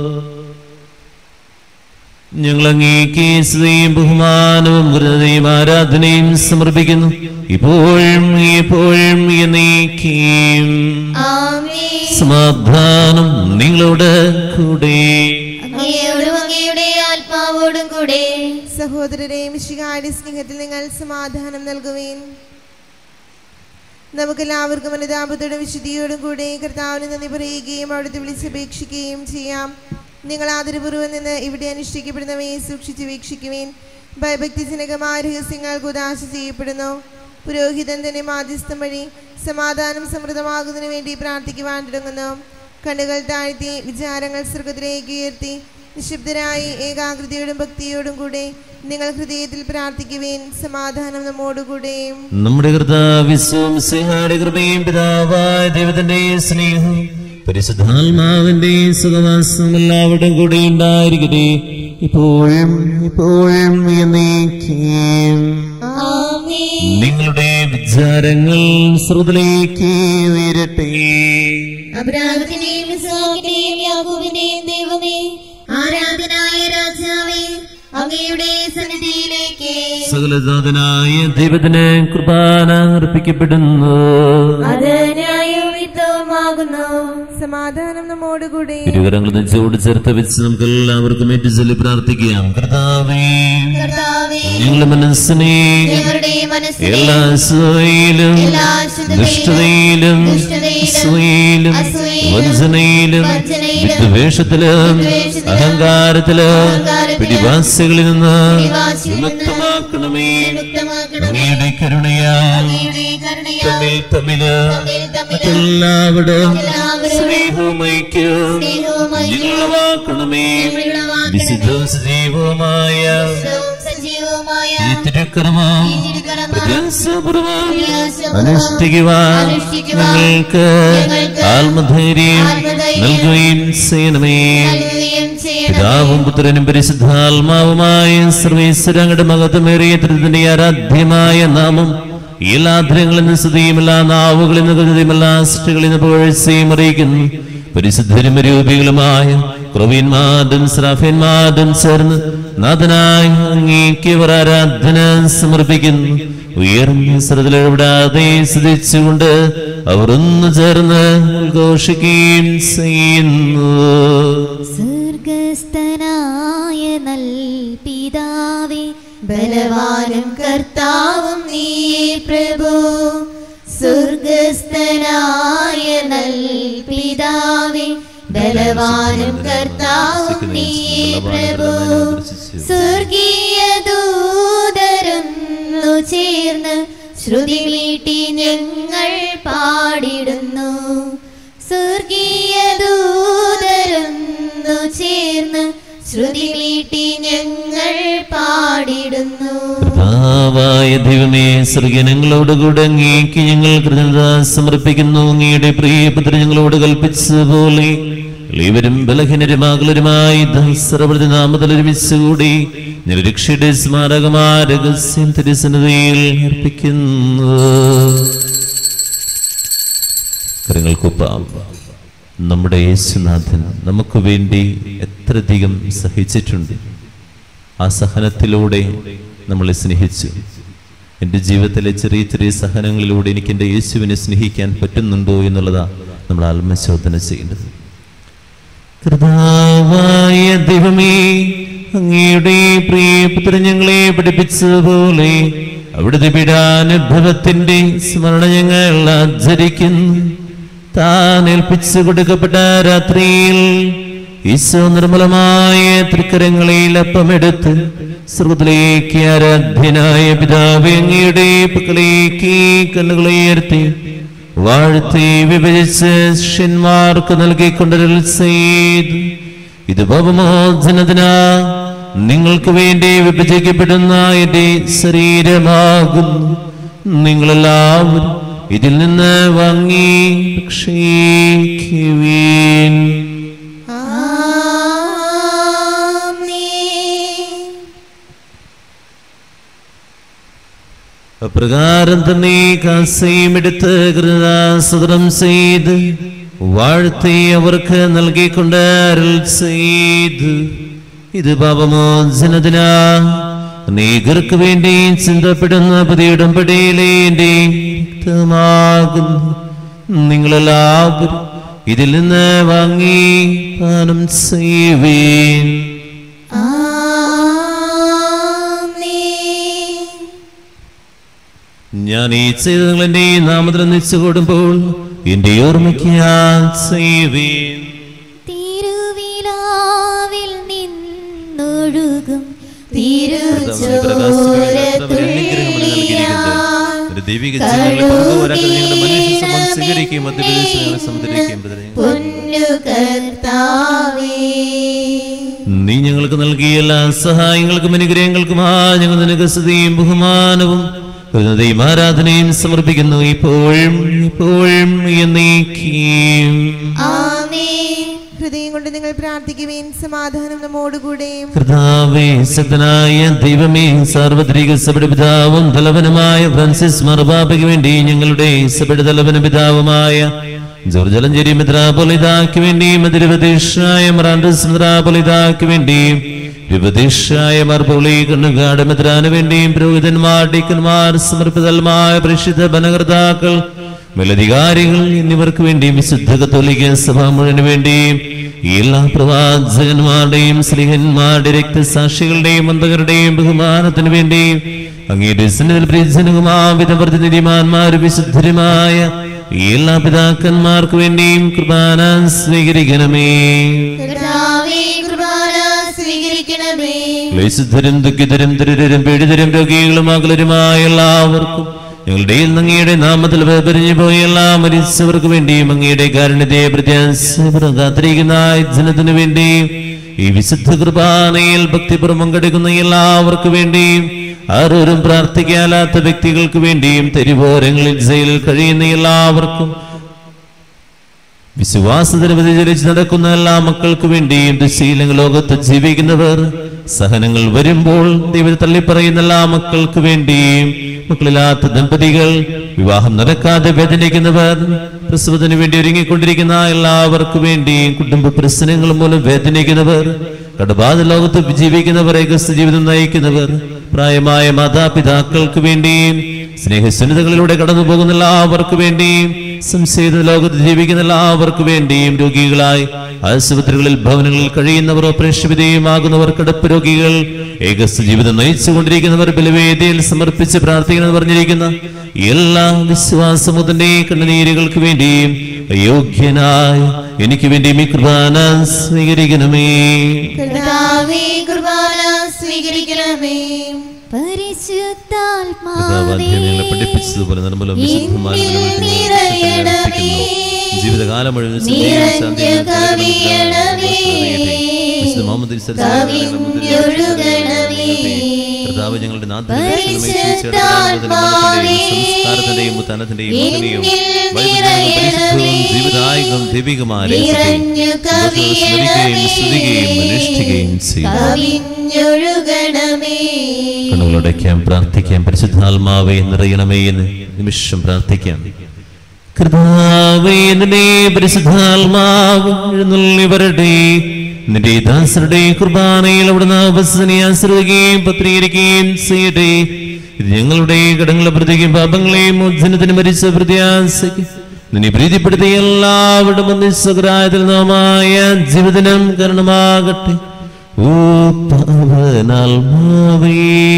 S1: ഞങ്ങൾ അങ്ങേക്ക് സ്തുതിയും ബഹുമാനവും കൃതയും ആരാധനയും സമർപ്പിക്കുന്നു ഇപ്പോഴും എപ്പോഴും എന്നേക്കും
S2: ആമേ
S1: സമാധാനം നിങ്ങളോട് കൂടെ
S2: അങ്ങയോടും അങ്ങയുടെ ആത്മാവോടും കൂടെ
S3: സഹോദരരെ മിശികാടി സ്നേഹത്തിൽ നിങ്ങൾ സമാധാനം നൽകുവേൻ നമുക്കെല്ലാവർക്കും അനുതാപത്തോടും വിശുദ്ധിയോടും കൂടെ കർത്താവിന് നന്ദി പറയുകയും അവിടുത്തെ വിളിച്ചപേക്ഷിക്കുകയും ചെയ്യാം നിങ്ങൾ ആദരപൂർവ്വം നിന്ന് ഇവിടെ അനുഷ്ഠിക്കപ്പെടുന്നവയെ സൂക്ഷിച്ച് വീക്ഷിക്കുവേൻ ഭയഭക്തിജനകമായ രഹസ്യങ്ങൾ ഉദാശ ചെയ്യപ്പെടുന്നു പുരോഹിതൻ തന്നെ മാധ്യസ്ഥം വഴി സമാധാനം സമൃദ്ധമാകുന്നതിന് വേണ്ടി പ്രാർത്ഥിക്കുവാൻ തുടങ്ങുന്നു കണ്ണുകൾ താഴ്ത്തി വിചാരങ്ങൾ സ്വർഗത്തിലേക്ക് ഉയർത്തി നിശബ്ദരായി ഏകാഗ്രതയോടും ഭക്തിയോടും കൂടെ നിങ്ങൾ ഹൃദയത്തിൽ പ്രാർത്ഥിക്കുവേൻ സമാധാനം നമ്മോടുകൂടെയും
S1: നമ്മുടെ കർത്താവിശ്വം സിംഹാടി കൃപയും പിതാവായ ദൈവത്തിന്റെ സ്നേഹം പരിശുദ്ധാത്മാവിന്റെ സുഖവാസം എല്ലാവരുടെ കൂടെ ഉണ്ടായിരിക്കട്ടെ ഇപ്പോഴും ഇപ്പോഴും എന്നേക്കും
S2: ആമേ
S1: നിങ്ങളുടെ വിചാരങ്ങൾ ശ്രുതിലേക്ക് ഉയരട്ടെ
S2: അബ്രാഹത്തിന്റെയും ഇസ്ഹാക്കിന്റെയും യാക്കോബിന്റെയും ദൈവമേ ആരാധനായ രാജാവേ അങ്ങയുടെ സന്നിധിയിലേക്ക്
S1: സകലജാതനായ ദൈവത്തിന് കുർബാന അർപ്പിക്കപ്പെടുന്നു
S2: അത് ന്യായവും യുദ്ധവുമാകുന്നു
S3: സമാധാനം നമ്മോടുകൂടെ
S1: ഇരുകരങ്ങൾ നെഞ്ചോട് ചേർത്ത് വെച്ച് നമുക്ക് എല്ലാവർക്കും ഏറ്റുചൊല്ലി പ്രാർത്ഥിക്കാം കർത്താവേ
S2: കർത്താവേ
S1: ഞങ്ങളുടെ മനസ്സിനെ
S2: ഞങ്ങളുടെ മനസ്സിനെ
S1: എല്ലാ അസൂയയിലും
S2: എല്ലാ അശുദ്ധതയിലും,
S1: ദുഷ്ടതയിലും
S2: ദുഷ്ടതയിലും,
S1: അസൂയയിലും
S2: അസൂയയിലും,
S1: വഞ്ചനയിലും
S2: വഞ്ചനയിലും,
S1: വിദ്വേഷത്തിലും
S2: വിദ്വേഷത്തിലും,
S1: അഹങ്കാരത്തിലും
S2: അഹങ്കാരത്തിലും,
S1: പിടിവാസികളിൽ നിന്ന്
S2: പിടിവാസികളിൽ നിന്ന്
S1: വിമുക്തമാക്കണമേ
S2: വിമുക്തമാക്കണമേ.
S1: അങ്ങയുടെ കരുണയാൽ
S2: അങ്ങയുടെ കരുണയാൽ
S1: തമ്മിൽ തമ്മില്
S2: തമ്മിൽ തമ്മിൽ
S1: എല്ലാവരും
S2: എല്ലാവരും
S1: സ്നേഹവും ഐക്യവും
S2: സ്നേഹവും ഐക്യവും
S1: ഞങ്ങളുളവാക്കണമേ
S2: ഞങ്ങളുളവാക്കണമേ.
S1: വിശുദ്ധവും സജീവവുമായ
S2: സജീവവും സജീവവുമായ
S1: ഈ തിരുക്കർമ്മം
S2: ഈ തിരുക്കർമ്മം
S1: പ്രയാസപൂർവ്വം
S2: പ്രയാസപൂർവ്വം
S1: അനുഷ്ഠിക്കുവാൻ
S2: അനുഷ്ഠിക്കുവാൻ
S1: ഞങ്ങൾക്ക്
S2: ഞങ്ങൾക്ക്
S1: ആത്മധൈര്യം
S2: ആത്മധൈര്യം
S1: നൽകുകയും ചെയ്യണമേ
S2: നൽകുകയും ചെയ്യണമേ.
S1: പിതാവും പുത്രനും പരിശുദ്ധാത്മാവുമായ സർവേശ്വരങ്ങളുടെ മഹത്വമേറിയ തൃത്തിന്റെ ആരാധ്യമായ നാമം എല്ലാ ധനങ്ങളിൽ നിന്ന് സ്തുതിയും എല്ലാ നാവുകളിൽ നിന്ന് കൃതിയും എല്ലാ സൃഷ്ടികളിൽ നിന്ന് പുകഴ്ചയും അറിയിക്കുന്നു പരിശുദ്ധരും രൂപികളുമായ ക്രവീന്മാരും ശ്രാഫ്യന്മാരും ചേർന്ന് നാഥനായി അങ്ങേക്ക് അവർ ആരാധന സമർപ്പിക്കുന്നു ഉയർന്ന ശ്രദ്ധയിലിടാതെ സ്തുതിച്ചുകൊണ്ട് അവർ ഒന്ന് ചേർന്ന് ഉദ്ഘോഷിക്കുകയും ചെയ്യുന്നു
S5: സ്വർഗസ്ഥനായ നൽ പിതാവേ
S2: ബലവാനും കർത്താവും നീയേ പ്രഭു സ്വർഗസ്ഥനായ നൽ പിതാവേ ബലവാനും കർത്താവും നീയേ പ്രഭു സ്വർഗീയ ദൂതരൊന്നു ചേർന്ന് ശ്രുതി മീട്ടി ഞങ്ങൾ പാടിടുന്നു സ്വർഗീയ ദൂതരൊന്നു ചേർന്ന് ശ്രുതി മീട്ടി ഞങ്ങൾ പാടിടുന്നു
S1: കർത്താവായ ദൈവമേ സ്വർഗനങ്ങളോടുകൂടെ അങ്ങേക്ക് ഞങ്ങൾ കൃതജ്ഞത സമർപ്പിക്കുന്നു അങ്ങയുടെ പ്രിയപുത്രൻ ഞങ്ങളോട് കൽപ്പിച്ചതുപോലെ ഇവരും ബലഹീനരുമാകലരുമായി ദഹസ്രവൃതി നാമത്തിൽ ഒരുമിച്ചുകൂടി ഞാൻ രക്ഷയുടെ സ്മാരകമായ രഹസ്യം തിരുസന്നതയിൽ അർപ്പിക്കുന്നു കരങ്ങൾക്കൊപ്പം നമ്മുടെ യേശുനാഥൻ നമുക്ക് വേണ്ടി എത്രയധികം സഹിച്ചിട്ടുണ്ട് ആ സഹനത്തിലൂടെ നമ്മളെ സ്നേഹിച്ചു എൻ്റെ ജീവിതത്തിലെ ചെറിയ ചെറിയ സഹനങ്ങളിലൂടെ എനിക്ക് എൻ്റെ യേശുവിനെ സ്നേഹിക്കാൻ പറ്റുന്നുണ്ടോ എന്നുള്ളതാ നമ്മൾ ആത്മശോധന ചെയ്യേണ്ടത് കൃതാവായ ദൈവമേ അങ്ങയുടെ പ്രിയപുത്രൻ ഞങ്ങളെ പഠിപ്പിച്ചതുപോലെ അവിടുത്തെ പീഡാനുഭവത്തിന്റെ സ്മരണ ഞങ്ങൾ ആചരിക്കുന്നു താൻ ഏൽപ്പിച്ചു കൊടുക്കപ്പെട്ട രാത്രിയിൽ ഈശോ നിർമ്മലമായ തൃക്കരങ്ങളിൽ അപ്പമെടുത്ത് സ്രോതിലേക്ക് ആരാധ്യനായ പിതാവ് അങ്ങയുടെ പക്കളിലേക്ക് കണ്ണുകളെ ഉയർത്തി വാഴ്ത്തി വിഭജിച്ച് ശിഷ്യന്മാർക്ക് നൽകിക്കൊണ്ടൊരു ചെയ്തു ഇത് പാപമോചനത്തിനാ നിങ്ങൾക്ക് വേണ്ടി വിഭജിക്കപ്പെടുന്ന എന്റെ ശരീരമാകുന്നു നിങ്ങളെല്ലാവരും ഇതിൽ നിന്ന് വാങ്ങി ഭക്ഷിക്കുവീൻ അപ്രകാരം തന്നെ കാസയും എടുത്ത് കൃതാസുതരം ചെയ്ത് വാഴ്ത്തി അവർക്ക് നൽകിക്കൊണ്ട് അരുൾ ചെയ്ത് ഇത് പാപമോചനത്തിനാ അനേകർക്ക് വേണ്ടി ചിന്തപ്പെടുന്ന പുതിയ ഉടമ്പടിയിലെ എൻ്റെ രക്തമാകുന്നു നിങ്ങളെല്ലാവരും ഇതിൽ നിന്ന് വാങ്ങി പാനം ചെയ്യുവീൻ ഞാൻ ഈ ചെയ്ത നിങ്ങൾ എന്റെ ഈ നാമത്തിൽ നിച്ചു കൊടുമ്പോൾ എന്റെ ഓർമ്മയ്ക്ക് ഞാൻ ചെയ്യുവീൻ
S5: തിരുവിലാവിൽ നിന്നൊഴുകും
S1: ഒരു ദൈവിക ജീവനിലെ പങ്കുവരാക്കൾ നിങ്ങളുടെ മനുഷ്യ സമം സ്വീകരിക്കുകയും മധ്യപ്രദേശങ്ങളെ സമുദ്രിക്കുകയും
S2: പൊന്നു കർത്താവേ
S1: നീ ഞങ്ങൾക്ക് നൽകിയ എല്ലാ സഹായങ്ങൾക്കും അനുഗ്രഹങ്ങൾക്കുമാ ഞങ്ങൾ നിനക്ക് സ്തുതിയും ബഹുമാനവും കൃതയും ആരാധനയും സമർപ്പിക്കുന്നു ഇപ്പോഴും ഇപ്പോഴും എന്നേക്കും
S2: ആമേൻ
S3: ഹൃദയം കൊണ്ട് നിങ്ങൾ പ്രാർത്ഥിക്കുവേൻ സമാധാനം നമ്മോടുകൂടെയും
S1: കർത്താവേ ശക്തനായ ദൈവമേ സാർവത്രിക സഭയുടെ പിതാവും തലവനുമായ ഫ്രാൻസിസ് മർബാബയ്ക്ക് വേണ്ടി ഞങ്ങളുടെ സഭയുടെ തലവന പിതാവുമായ ജോർജ് അലഞ്ചേരി മിത്രാപൊലിതാക്ക് വേണ്ടിയും അതിരുപതീഷായ മറാൻഡസ് മിത്രാപൊലിതാക്ക് വേണ്ടിയും വിപതീഷായ മർപൊളി കണ്ണുകാട് മിത്രാന് വേണ്ടിയും പുരോഹിതന്മാർ ഡീക്കന്മാർ സമർപ്പിതമായ പ്രഷിദ്ധ ഭനകർത്താക്കൾ മേലധികാരികൾ എന്നിവർക്ക് വേണ്ടിയും വിശുദ്ധ കത്തോലിക്ക സഭ മുഴുവന് വേണ്ടിയും ഈ എല്ലാ പ്രവാചകന്മാരുടെയും സ്ലിഹന്മാരുടെ രക്തസാക്ഷികളുടെയും മന്ദകരുടെയും ബഹുമാനത്തിന് വേണ്ടിയും അങ്ങയുടെ സന്നിധിയിൽ പ്രിയജനകുമാവിധ പ്രതിനിധിമാന്മാരും വിശുദ്ധരുമായ ഈ എല്ലാ പിതാക്കന്മാർക്ക് വേണ്ടിയും കുർബാന സ്വീകരിക്കണമേ
S2: കർത്താവേ കുർബാന സ്വീകരിക്കണമേ
S1: ക്ലേശിതരും ദുഃഖിതരും ദരിദ്രരും പീഡിതരും രോഗികളും അകലരുമായ എല്ലാവർക്കും ഞങ്ങളുടെ അങ്ങയുടെ നാമത്തിൽ വേർപിരിഞ്ഞു പോയ എല്ലാ മരിച്ചവർക്ക് വേണ്ടിയും അങ്ങയുടെ കാരുണ്യത്തെ പ്രത്യാശപുരം കാത്തിരിക്കുന്ന ജനത്തിനു വേണ്ടിയും ഈ വിശുദ്ധ കുർബാനയിൽ ഭക്തിപുറം പങ്കെടുക്കുന്ന എല്ലാവർക്കു വേണ്ടിയും ആരോരും പ്രാർത്ഥിക്കാത്ത വ്യക്തികൾക്ക് വേണ്ടിയും തെരുവോരങ്ങളിൽ ജയിലിൽ കഴിയുന്ന എല്ലാവർക്കും വിശ്വാസത്തിന് വ്യതിചലിച്ച് നടക്കുന്ന എല്ലാ മക്കൾക്ക് വേണ്ടിയും ദുശീലങ്ങൾ ലോകത്ത് ജീവിക്കുന്നവർ സഹനങ്ങൾ വരുമ്പോൾ ദൈവത്തെ തള്ളിപ്പറയുന്ന എല്ലാ മക്കൾക്ക് വേണ്ടിയും മക്കളില്ലാത്ത ദമ്പതികൾ വിവാഹം നടക്കാതെ വേദനിക്കുന്നവർ പ്രസവത്തിന് വേണ്ടി ഒരുങ്ങിക്കൊണ്ടിരിക്കുന്ന എല്ലാവർക്കും വേണ്ടിയും കുടുംബ പ്രശ്നങ്ങൾ മൂലം വേദനിക്കുന്നവർ കടബാധ ലോകത്ത് ജീവിക്കുന്നവർ ഏകസ്ഥ ജീവിതം നയിക്കുന്നവർ പ്രായമായ മാതാപിതാക്കൾക്ക് വേണ്ടിയും സ്നേഹസുനിതകളിലൂടെ കടന്നു പോകുന്ന എല്ലാവർക്കു വേണ്ടിയും സംശയിത ലോകത്ത് ജീവിക്കുന്ന എല്ലാവർക്കു വേണ്ടിയും രോഗികളായി ആശുപത്രികളിൽ ഭവനങ്ങളിൽ കഴിയുന്നവർ ഓപ്പറേഷൻ വിധേയമാകുന്നവർ കിടപ്പ് രോഗികൾ ഏകസ്ഥ ജീവിതം നയിച്ചുകൊണ്ടിരിക്കുന്നവർ ബലവേദിയിൽ സമർപ്പിച്ച് പ്രാർത്ഥിക്കണമെന്ന് പറഞ്ഞിരിക്കുന്ന എല്ലാ വിശ്വാസമുതന്റെ കണ്ണുനീരുകൾക്ക് വേണ്ടിയും യോഗ്യനായി എനിക്ക് വേണ്ടിയും ഈ കുർബാന സ്വീകരിക്കണമേ
S2: കർത്താവേ കുർബാന സ്വീകരിക്കണമേ
S5: പരിശുദ്ധാത്മാവേ
S1: ഞങ്ങളെ പഠിപ്പിച്ചതുപോലെ നിർമ്മലം വിശുദ്ധമായ
S2: നിറയണമേ.
S1: ജീവിതകാലം മുഴുവൻ
S2: നിറഞ്ഞു കവിയണമേ. കവിഞ്ഞൊഴുകണമേ.
S1: കർത്താവ് ഞങ്ങളുടെ
S2: പരിശുദ്ധാത്മാവേ.
S1: സംസ്കാരത്തിന്റെയും മുത്തനത്തിന്റെയും
S2: എന്നിൽ
S1: പരിശുദ്ധവും
S2: നിറയണമേ.
S1: ജീവിതായകം ദൈവികമാരെ
S2: നിറഞ്ഞു
S1: സ്മരിക്കുകയും സ്തുതിക്കുകയും അനുഷ്ഠിക്കുകയും ചെയ്യും
S2: കവിഞ്ഞൊഴുകണമേ
S1: കണ്ണുകളടയ്ക്കാം പ്രാർത്ഥിക്കാം പരിശുദ്ധാത്മാവേ നിറയണമേ എന്ന് നിമിഷം പ്രാർത്ഥിക്കാം കർത്താവേ നിന്റെ പരിശുദ്ധാത്മാവ് എഴുന്നള്ളി വരട്ടെ നിന്റെ ദാസരുടെ കുർബാനയിൽ അവിടുന്ന് അവസനെ ആശ്രയിക്കുകയും പത്രീകരിക്കുകയും ചെയ്യട്ടെ ഇത് ഞങ്ങളുടെ കടങ്ങളെ പ്രതിക്കും പാപങ്ങളെയും മോചനത്തിന് മരിച്ച പ്രത്യാശയ്ക്ക് നിന്നെ പ്രീതിപ്പെടുത്തിയ എല്ലാവരുടെ മന്ദിസ്വകരായതിൽ നാമായ ജീവിതനം കാരണമാകട്ടെ ഓ പാവനാത്മാവേ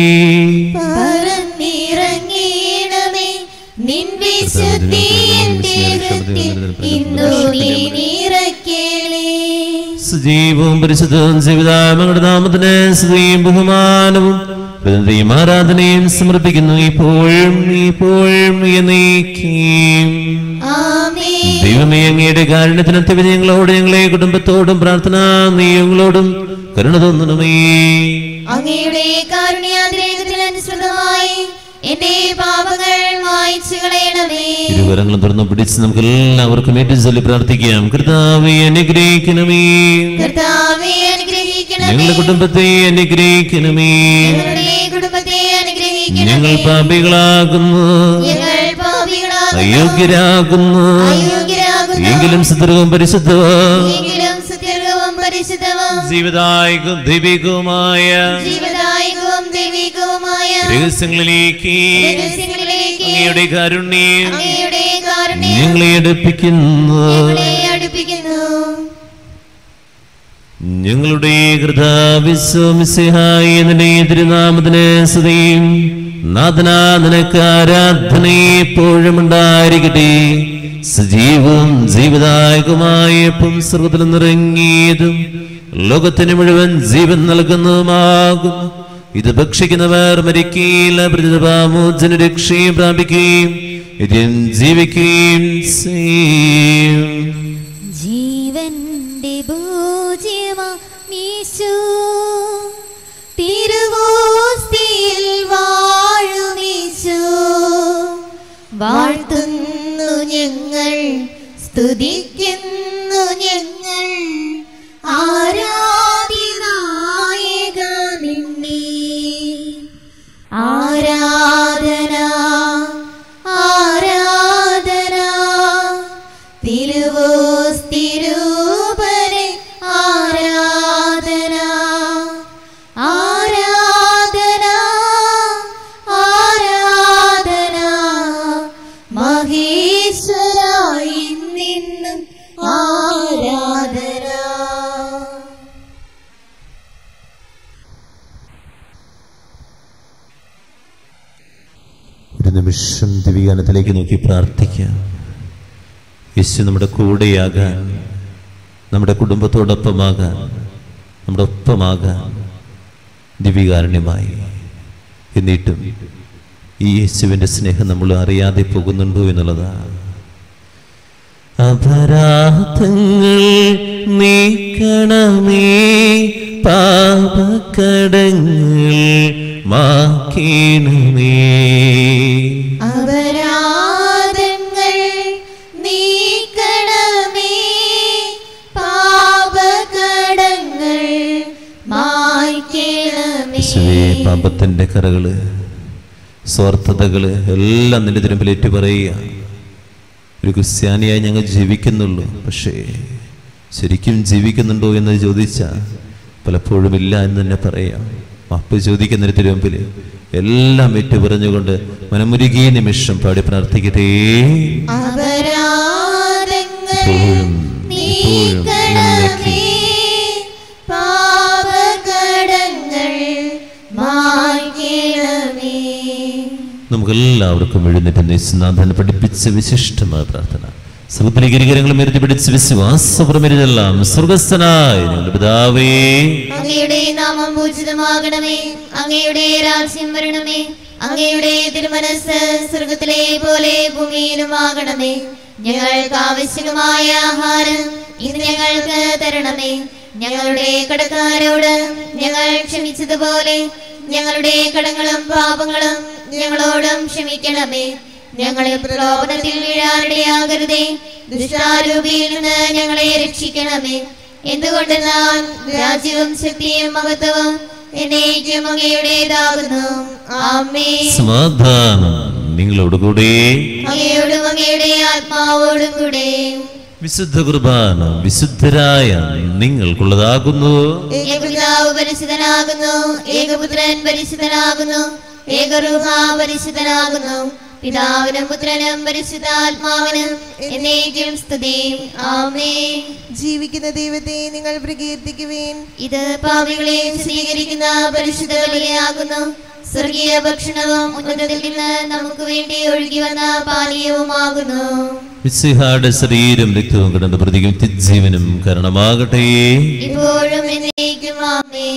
S2: പറന്നിറങ്ങിയിടമേ നിൻ വിശുദ്ധി എന്റെ ഹൃദയത്തിൽ ഇന്നു നീ നിറയ്ക്കണേ
S1: സജീവവും പരിശുദ്ധവും ജീവിതായ മകളുടെ നാമത്തിന് സ്തുതിയും ബഹുമാനവും പ്രതിയും ആരാധനയും സമർപ്പിക്കുന്നു ഇപ്പോഴും ഇപ്പോഴും എന്നേക്കും
S2: ആമേൻ
S1: ദൈവമേ അങ്ങയുടെ കാരുണ്യത്തിനൊത്ത ഞങ്ങളോട് ഞങ്ങളെ കുടുംബത്തോടും പ്രാർത്ഥന നീയങ്ങളോടും കരുണ തോന്നണമേ
S2: അങ്ങയുടെ കാരുണ്യാതിരേകത്തിനനുസൃതമായി എന്റെ പാപങ്ങൾ മായ്ച്ചു കളയണമേ
S1: ഇരുവരങ്ങളും തുറന്നു പിടിച്ച് നമുക്ക് എല്ലാവർക്കും ഏറ്റവും ചൊല്ലി പ്രാർത്ഥിക്കാം കർത്താവെ അനുഗ്രഹിക്കണമേ
S2: കർത്താവെ അനുഗ്രഹിക്കണമേ
S1: ഞങ്ങളുടെ കുടുംബത്തെ അനുഗ്രഹിക്കണമേ
S2: ഞങ്ങളുടെ കുടുംബത്തെ അനുഗ്രഹിക്കണമേ
S1: ഞങ്ങൾ പാപികളാകുന്നു
S2: ഞങ്ങൾ പാപികളാകുന്നു
S1: അയോഗ്യരാകുന്നു
S2: അയോഗ്യരാകുന്നു
S1: എങ്കിലും സുദൃഢവും പരിശുദ്ധവും
S2: എങ്കിലും സുദീർഘവും പരിശുദ്ധവും
S1: ജീവിതായകും ദൈവികവുമായ
S2: ജീവദായകവും ദൈവികവുമായ
S1: രഹസ്യങ്ങളിലേക്ക്
S2: രഹസ്യങ്ങളിലേക്ക്
S1: അങ്ങയുടെ കാരുണ്യം
S2: അങ്ങയുടെ കാരുണ്യം
S1: ഞങ്ങളെ അടുപ്പിക്കുന്നു
S2: ഞങ്ങളെ അടുപ്പിക്കുന്നു
S1: ഞങ്ങളുടെ കൃതാവിശ്വമിസിഹായി നിന്റെ തിരുനാമത്തിന് സ്തുതിയും നാഥനാ നിനക്ക് ആരാധന എപ്പോഴും ഉണ്ടായിരിക്കട്ടെ സജീവവും ജീവദായകമായ പുംസർവത്തിലും നിറങ്ങിയതും ലോകത്തിന് മുഴുവൻ ജീവൻ നൽകുന്നതുമാകുന്നു ഇത് ഭക്ഷിക്കുന്നവർ മരിക്കുകയില്ല പ്രതിഭാമോചന രക്ഷയും പ്രാപിക്കുകയും ഇതിൽ ജീവിക്കുകയും ചെയ്യും
S5: ജീവന്റെ ഭോജ്യമാ മീശു
S2: തിരുവോസ്തിയിൽ വാഴുമീശു വാഴ്ത്തുന്നു ഞങ്ങൾ സ്തുതിക്കുന്നു ഞങ്ങൾ ആരാധിനായക നിന്നെ ആരാധന ആരാധന തിരുവോസ്തിരൂപരെ ആരാധന ആരാധന ആരാധന മഹേശ്വരായി നിന്നും ആരാധന
S1: ഒരു നിമിഷം ദിവികാനത്തിലേക്ക് നോക്കി പ്രാർത്ഥിക്കാം യേശു നമ്മുടെ കൂടെയാകാൻ നമ്മുടെ കുടുംബത്തോടൊപ്പമാകാൻ നമ്മുടെ ഒപ്പമാകാൻ ദിവികാരുണ്യമായി എന്നിട്ടും ഈ യേശുവിൻ്റെ സ്നേഹം നമ്മൾ അറിയാതെ പോകുന്നുണ്ടോ എന്നുള്ളതാണ് അപരാധങ്ങൾ നീക്കണമേ പാപക്കടങ്ങൾ മാക്കണമേ
S2: അപരാധങ്ങൾ നീക്കണമേ
S1: പാപത്തിന്റെ കറകള് സ്വാർത്ഥതകള് എല്ലാം നിന്റെ തിരുമ്പിലേറ്റ് പറയുക ഒരു ക്രിസ്ത്യാനിയായി ഞങ്ങൾ ജീവിക്കുന്നുള്ളൂ പക്ഷേ ശരിക്കും ജീവിക്കുന്നുണ്ടോ എന്ന് ചോദിച്ച പലപ്പോഴും ഇല്ല എന്ന് തന്നെ പറയാം മാപ്പ് ചോദിക്കുന്നൊരു തിരുവമ്പിൽ എല്ലാം ഏറ്റു പറഞ്ഞുകൊണ്ട് മനമുരുകിയ നിമിഷം പാടി പ്രാർത്ഥിക്കട്ടെ
S2: അപരാധങ്ങൾ
S1: ഇപ്പോഴും ഇപ്പോഴും
S2: നീക്കണമേ പാപകടങ്ങൾ മായ്ക്കണമേ
S1: നമുക്കെല്ലാവർക്കും എഴുന്നേറ്റ് നിസ്നാഥൻ പഠിപ്പിച്ച വിശിഷ്ടമായ പ്രാർത്ഥന സ്വർഗത്തിലേക്കിരികരങ്ങളും എരുതി പിടിച്ച് വിശ്വാസപുറമെരുതെല്ലാം സ്വർഗസ്ഥനായ ഞങ്ങളുടെ പിതാവേ
S2: അങ്ങയുടെ നാമം പൂജിതമാകണമേ അങ്ങയുടെ രാജ്യം വരണമേ അങ്ങയുടെ തിരുമനസ് സ്വർഗത്തിലെ പോലെ ഭൂമിയിലുമാകണമേ ഞങ്ങൾക്ക് ആവശ്യമായ ആഹാരം ഇന്ന് ഞങ്ങൾക്ക് തരണമേ ഞങ്ങളുടെ കടക്കാരോട് ഞങ്ങൾ ക്ഷമിച്ചതുപോലെ ഞങ്ങളുടെ കടങ്ങളും പാപങ്ങളും ഞങ്ങളോടും ക്ഷമിക്കണമേ ഞങ്ങളെ പ്രലോഭനത്തിൽ വീഴാനിടയാകരുതേ ദുഷ്ടാരൂപിയിൽ നിന്ന് ഞങ്ങളെ രക്ഷിക്കണമേ എന്തുകൊണ്ടെന്നാൽ രാജ്യവും ശക്തിയും മഹത്വവും എന്നേക്കും അങ്ങയുടേതാകുന്നു ആമേ
S1: സമാധാനം നിങ്ങളോട് കൂടെ
S2: അങ്ങയോടും അങ്ങയുടെ ആത്മാവോടും കൂടെ
S1: വിശുദ്ധ കുർബാന വിശുദ്ധരായ നിങ്ങൾക്കുള്ളതാകുന്നു
S2: ഏകപിതാവ് പരിശുദ്ധനാകുന്നു ഏകപുത്രൻ പരിശുദ്ധനാകുന്നു ഏകരൂഹ പരിശുദ്ധനാകുന്നു പിതാവിനും പുത്രനും പരിശുദ്ധാത്മാവിനും എന്നേക്കും സ്തുതി ആമേ
S3: ജീവിക്കുന്ന ദൈവത്തെ നിങ്ങൾ പ്രകീർത്തിക്കുവേൻ
S2: ഇത് പാപികളെ സ്വീകരിക്കുന്ന പരിശുദ്ധ ബലിയാകുന്നു സ്വർഗീയ ഭക്ഷണവും ഉന്നതത്തിൽ നിന്ന് നമുക്ക് വേണ്ടി ഒഴുകി വന്ന പാനീയവുമാകുന്നു
S1: വിശിഹാട് ശരീരം രക്തവും കിടന്ന പ്രതിക്കും തിജീവനും കാരണമാകട്ടെ
S2: ഇപ്പോഴും എന്നേക്കും ആമേ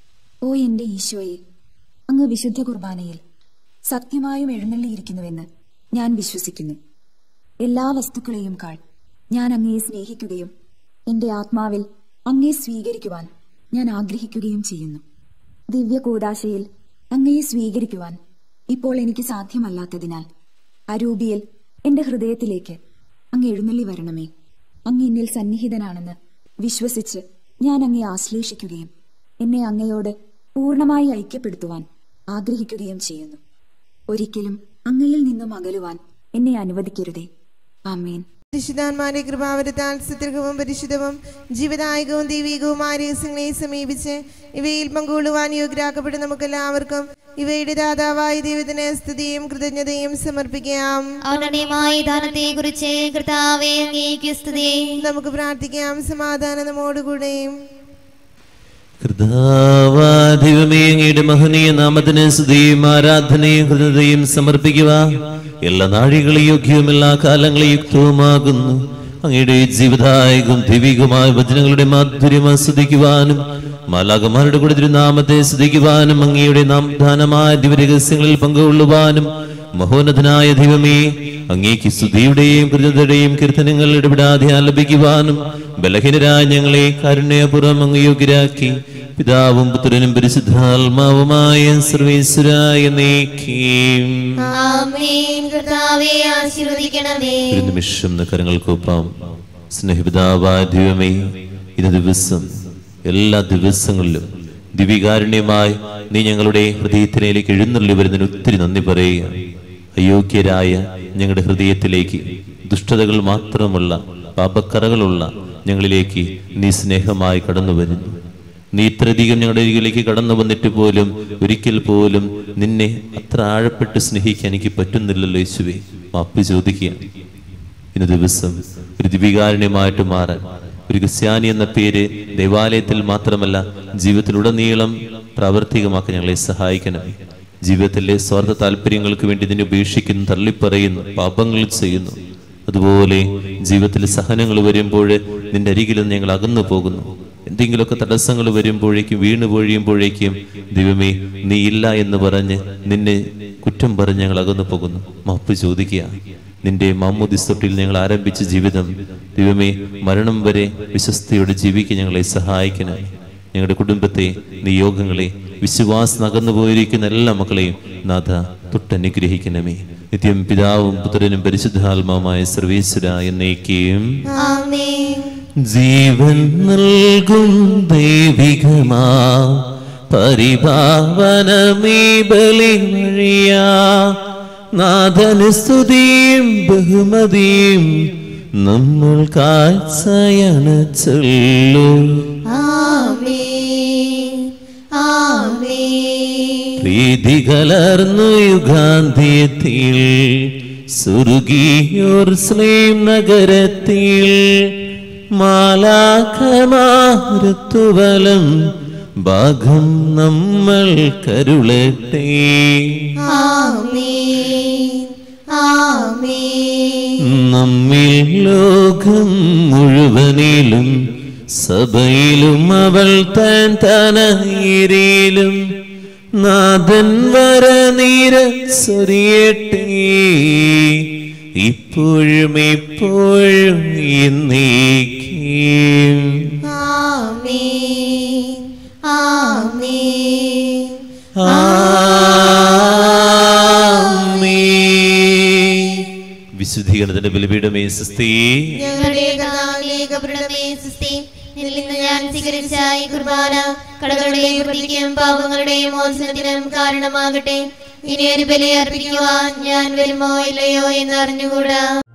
S6: ഓ എന്റെ ഈശോയെ അങ്ങ് വിശുദ്ധ കുർബാനയിൽ സത്യമായും എഴുന്നള്ളിയിരിക്കുന്നുവെന്ന് ഞാൻ വിശ്വസിക്കുന്നു എല്ലാ വസ്തുക്കളെയും കാൾ ഞാൻ അങ്ങയെ സ്നേഹിക്കുകയും എന്റെ ആത്മാവിൽ അങ്ങയെ സ്വീകരിക്കുവാൻ ഞാൻ ആഗ്രഹിക്കുകയും ചെയ്യുന്നു ദിവ്യ കൂടാശയിൽ അങ്ങയെ സ്വീകരിക്കുവാൻ ഇപ്പോൾ എനിക്ക് സാധ്യമല്ലാത്തതിനാൽ അരൂപിയിൽ എന്റെ ഹൃദയത്തിലേക്ക് അങ്ങ് എഴുന്നള്ളി വരണമേ അങ്ങ് എന്നിൽ സന്നിഹിതനാണെന്ന് വിശ്വസിച്ച് ഞാൻ അങ്ങയെ ആശ്ലേഷിക്കുകയും എന്നെ അങ്ങയോട് പൂർണ്ണമായി ഐക്യപ്പെടുത്തുവാൻ ആഗ്രഹിക്കുകയും ചെയ്യുന്നു ഒരിക്കലും അങ്ങയിൽ നിന്നും അകലുവാൻ എന്നെ അനുവദിക്കരുതേ ആമേൻ
S3: പരിശുദ്ധാന്മാരെ കൃപാവരത്താൽ സുദൃഢവും പരിശുദ്ധവും ജീവദായകവും ദൈവികവുമായ രഹസ്യങ്ങളെ സമീപിച്ച് ഇവയിൽ പങ്കുകൊള്ളുവാൻ യോഗ്യരാക്കപ്പെട്ട നമുക്കെല്ലാവർക്കും ഇവയുടെ ദാതാവായ ദൈവത്തിന് സ്തുതിയും കൃതജ്ഞതയും സമർപ്പിക്കാം
S2: ഔന്നത്യമായ ദാനത്തെ കുറിച്ച് കർത്താവെ അങ്ങേക്ക് സ്തുതി
S3: നമുക്ക് പ്രാർത്ഥിക്കാം സമാധാനം നമ്മോടുകൂടെയും
S1: കൃതാവാധിപമേ അങ്ങയുടെ മഹനീയ നാമത്തിന് സ്തുതിയും ആരാധനയും കൃതയും സമർപ്പിക്കുക എല്ലാ നാഴികളും യോഗ്യവും എല്ലാ കാലങ്ങളും യുക്തവുമാകുന്നു അങ്ങയുടെ ജീവിതായകം ദൈവികമായ വചനങ്ങളുടെ മാധുര്യം ആസ്വദിക്കുവാനും മാലാകമാരുടെ കൂടെ തിരുനാമത്തെ സ്തുതിക്കുവാനും അങ്ങയുടെ നാം ദാനമായ ദിവരഹസ്യങ്ങളിൽ പങ്കുകൊള്ളുവാനും മഹോന്നതനായ ദൈവമേ അങ്ങേക്ക് സ്തുതിയുടെയും കൃതയുടെയും കീർത്തനങ്ങൾ ഇടപെടാതെ ആലപിക്കുവാനും ബലഹീനരായ ഞങ്ങളെ കാരുണ്യപുറം അങ്ങ് യോഗ്യരാക്കി പിതാവും പുത്രനും പരിശുദ്ധാത്മാവുമായ സർവേശ്വരായ നീക്കീം
S2: ആമേൻ കർത്താവെ ആശീർവദിക്കണമേ
S1: ഒരു നിമിഷം കരങ്ങൾക്കൊപ്പം സ്നേഹിതാവായ ദൈവമേ ഇത് ദിവസം എല്ലാ ദിവസങ്ങളിലും ദിവികാരുണ്യമായി നീ ഞങ്ങളുടെ ഹൃദയത്തിലേക്ക് എഴുന്നള്ളി വരുന്നതിന് ഒത്തിരി നന്ദി പറയുക അയോഗ്യരായ ഞങ്ങളുടെ ഹൃദയത്തിലേക്ക് ദുഷ്ടതകൾ മാത്രമുള്ള പാപക്കറകളുള്ള ഞങ്ങളിലേക്ക് നീ സ്നേഹമായി കടന്നു വരുന്നു നീ ഇത്രയധികം ഞങ്ങളുടെ അരികിലേക്ക് കടന്നു വന്നിട്ട് പോലും ഒരിക്കൽ പോലും നിന്നെ അത്ര ആഴപ്പെട്ട് സ്നേഹിക്കാൻ എനിക്ക് പറ്റുന്നില്ലല്ലോ യേശുവേ മാപ്പ് ചോദിക്കുക ഇന്ന് ദിവസം ഒരു ദിവികാരുണ്യമായിട്ട് മാറാൻ ഒരു ക്രിസ്ത്യാനി എന്ന പേര് ദൈവാലയത്തിൽ മാത്രമല്ല ജീവിതത്തിലുടനീളം പ്രാവർത്തികമാക്കാൻ ഞങ്ങളെ സഹായിക്കണമേ ജീവിതത്തിലെ സ്വാർത്ഥ താല്പര്യങ്ങൾക്ക് വേണ്ടി ഇതിനെ ഉപേക്ഷിക്കുന്നു തള്ളിപ്പറയുന്നു പാപങ്ങൾ ചെയ്യുന്നു അതുപോലെ ജീവിതത്തിൽ സഹനങ്ങൾ വരുമ്പോൾ നിന്റെ അരികിൽ നിന്ന് ഞങ്ങൾ അകന്നു പോകുന്നു എന്തെങ്കിലുമൊക്കെ തടസ്സങ്ങൾ വരുമ്പോഴേക്കും വീണു പൊഴിയുമ്പോഴേക്കും ദൈവമേ നീ ഇല്ല എന്ന് പറഞ്ഞ് നിന്നെ കുറ്റം പറഞ്ഞ് ഞങ്ങൾ അകന്നു പോകുന്നു മാപ്പ് ചോദിക്കുക നിന്റെ മാമോദിസ്തൊട്ടിൽ ഞങ്ങൾ ആരംഭിച്ച ജീവിതം ദൈവമേ മരണം വരെ വിശ്വസ്തയോടെ ജീവിക്കാൻ ഞങ്ങളെ സഹായിക്കണം ഞങ്ങളുടെ കുടുംബത്തെ നീ യോഗങ്ങളെ വിശ്വാസം അകന്നു പോയിരിക്കുന്ന എല്ലാ മക്കളെയും നാഥ തൊട്ടനുഗ്രഹിക്കണമേ നിത്യം പിതാവും പുത്രനും പരിശുദ്ധാത്മാവുമായ സർവേശ്വര എന്നേക്കും
S2: ആമേൻ
S1: ജീവൻ നൽകും ദൈവികമാ പരിഭാവനമീ ബലി വഴിയാ നാഥന് സ്തുതിയും ബഹുമതിയും നമ്മൾ കാഴ്ചയാണ് ചൊല്ലു
S2: ആമേൻ ആമേൻ
S1: പ്രീതി കലർന്നു യുഗാന്ത്യത്തിൽ സുരുകിയോർ സ്ലീം നഗരത്തിൽ മാലാഖമാരുത്തുവലം ഭാഗം നമ്മൾ കരുളട്ടെ
S2: ആമേൻ ആമേൻ
S1: നമ്മിൽ ലോകം മുഴുവനിലും സഭയിലും അവൾ താൻ തനയിലും നാഥൻ വര നീര സൊരിയട്ടെ ഇപ്പോഴും എപ്പോഴും എന്നേക്കും
S2: ആമേൻ ആമേൻ
S1: ആമേൻ. വിശുദ്ധീകരണത്തിന്റെ ബലിപീഠമേ സിസ്തീ
S2: ഞങ്ങളുടെ കർത്താവിലേക്ക് പ്രണമേ സിസ്തി നിന്നിൽ നിന്ന് ഞാൻ സ്വീകരിച്ച ഈ കുർബാന കടകളുടെയും പ്രതിക്കും പാപങ്ങളുടെയും മോചനത്തിനും കാരണമാകട്ടെ ഇനി ഒരു ബലി അർപ്പിക്കുവാൻ ഞാൻ വരുമോ ഇല്ലയോ എന്ന് അറിഞ്ഞുകൂടാ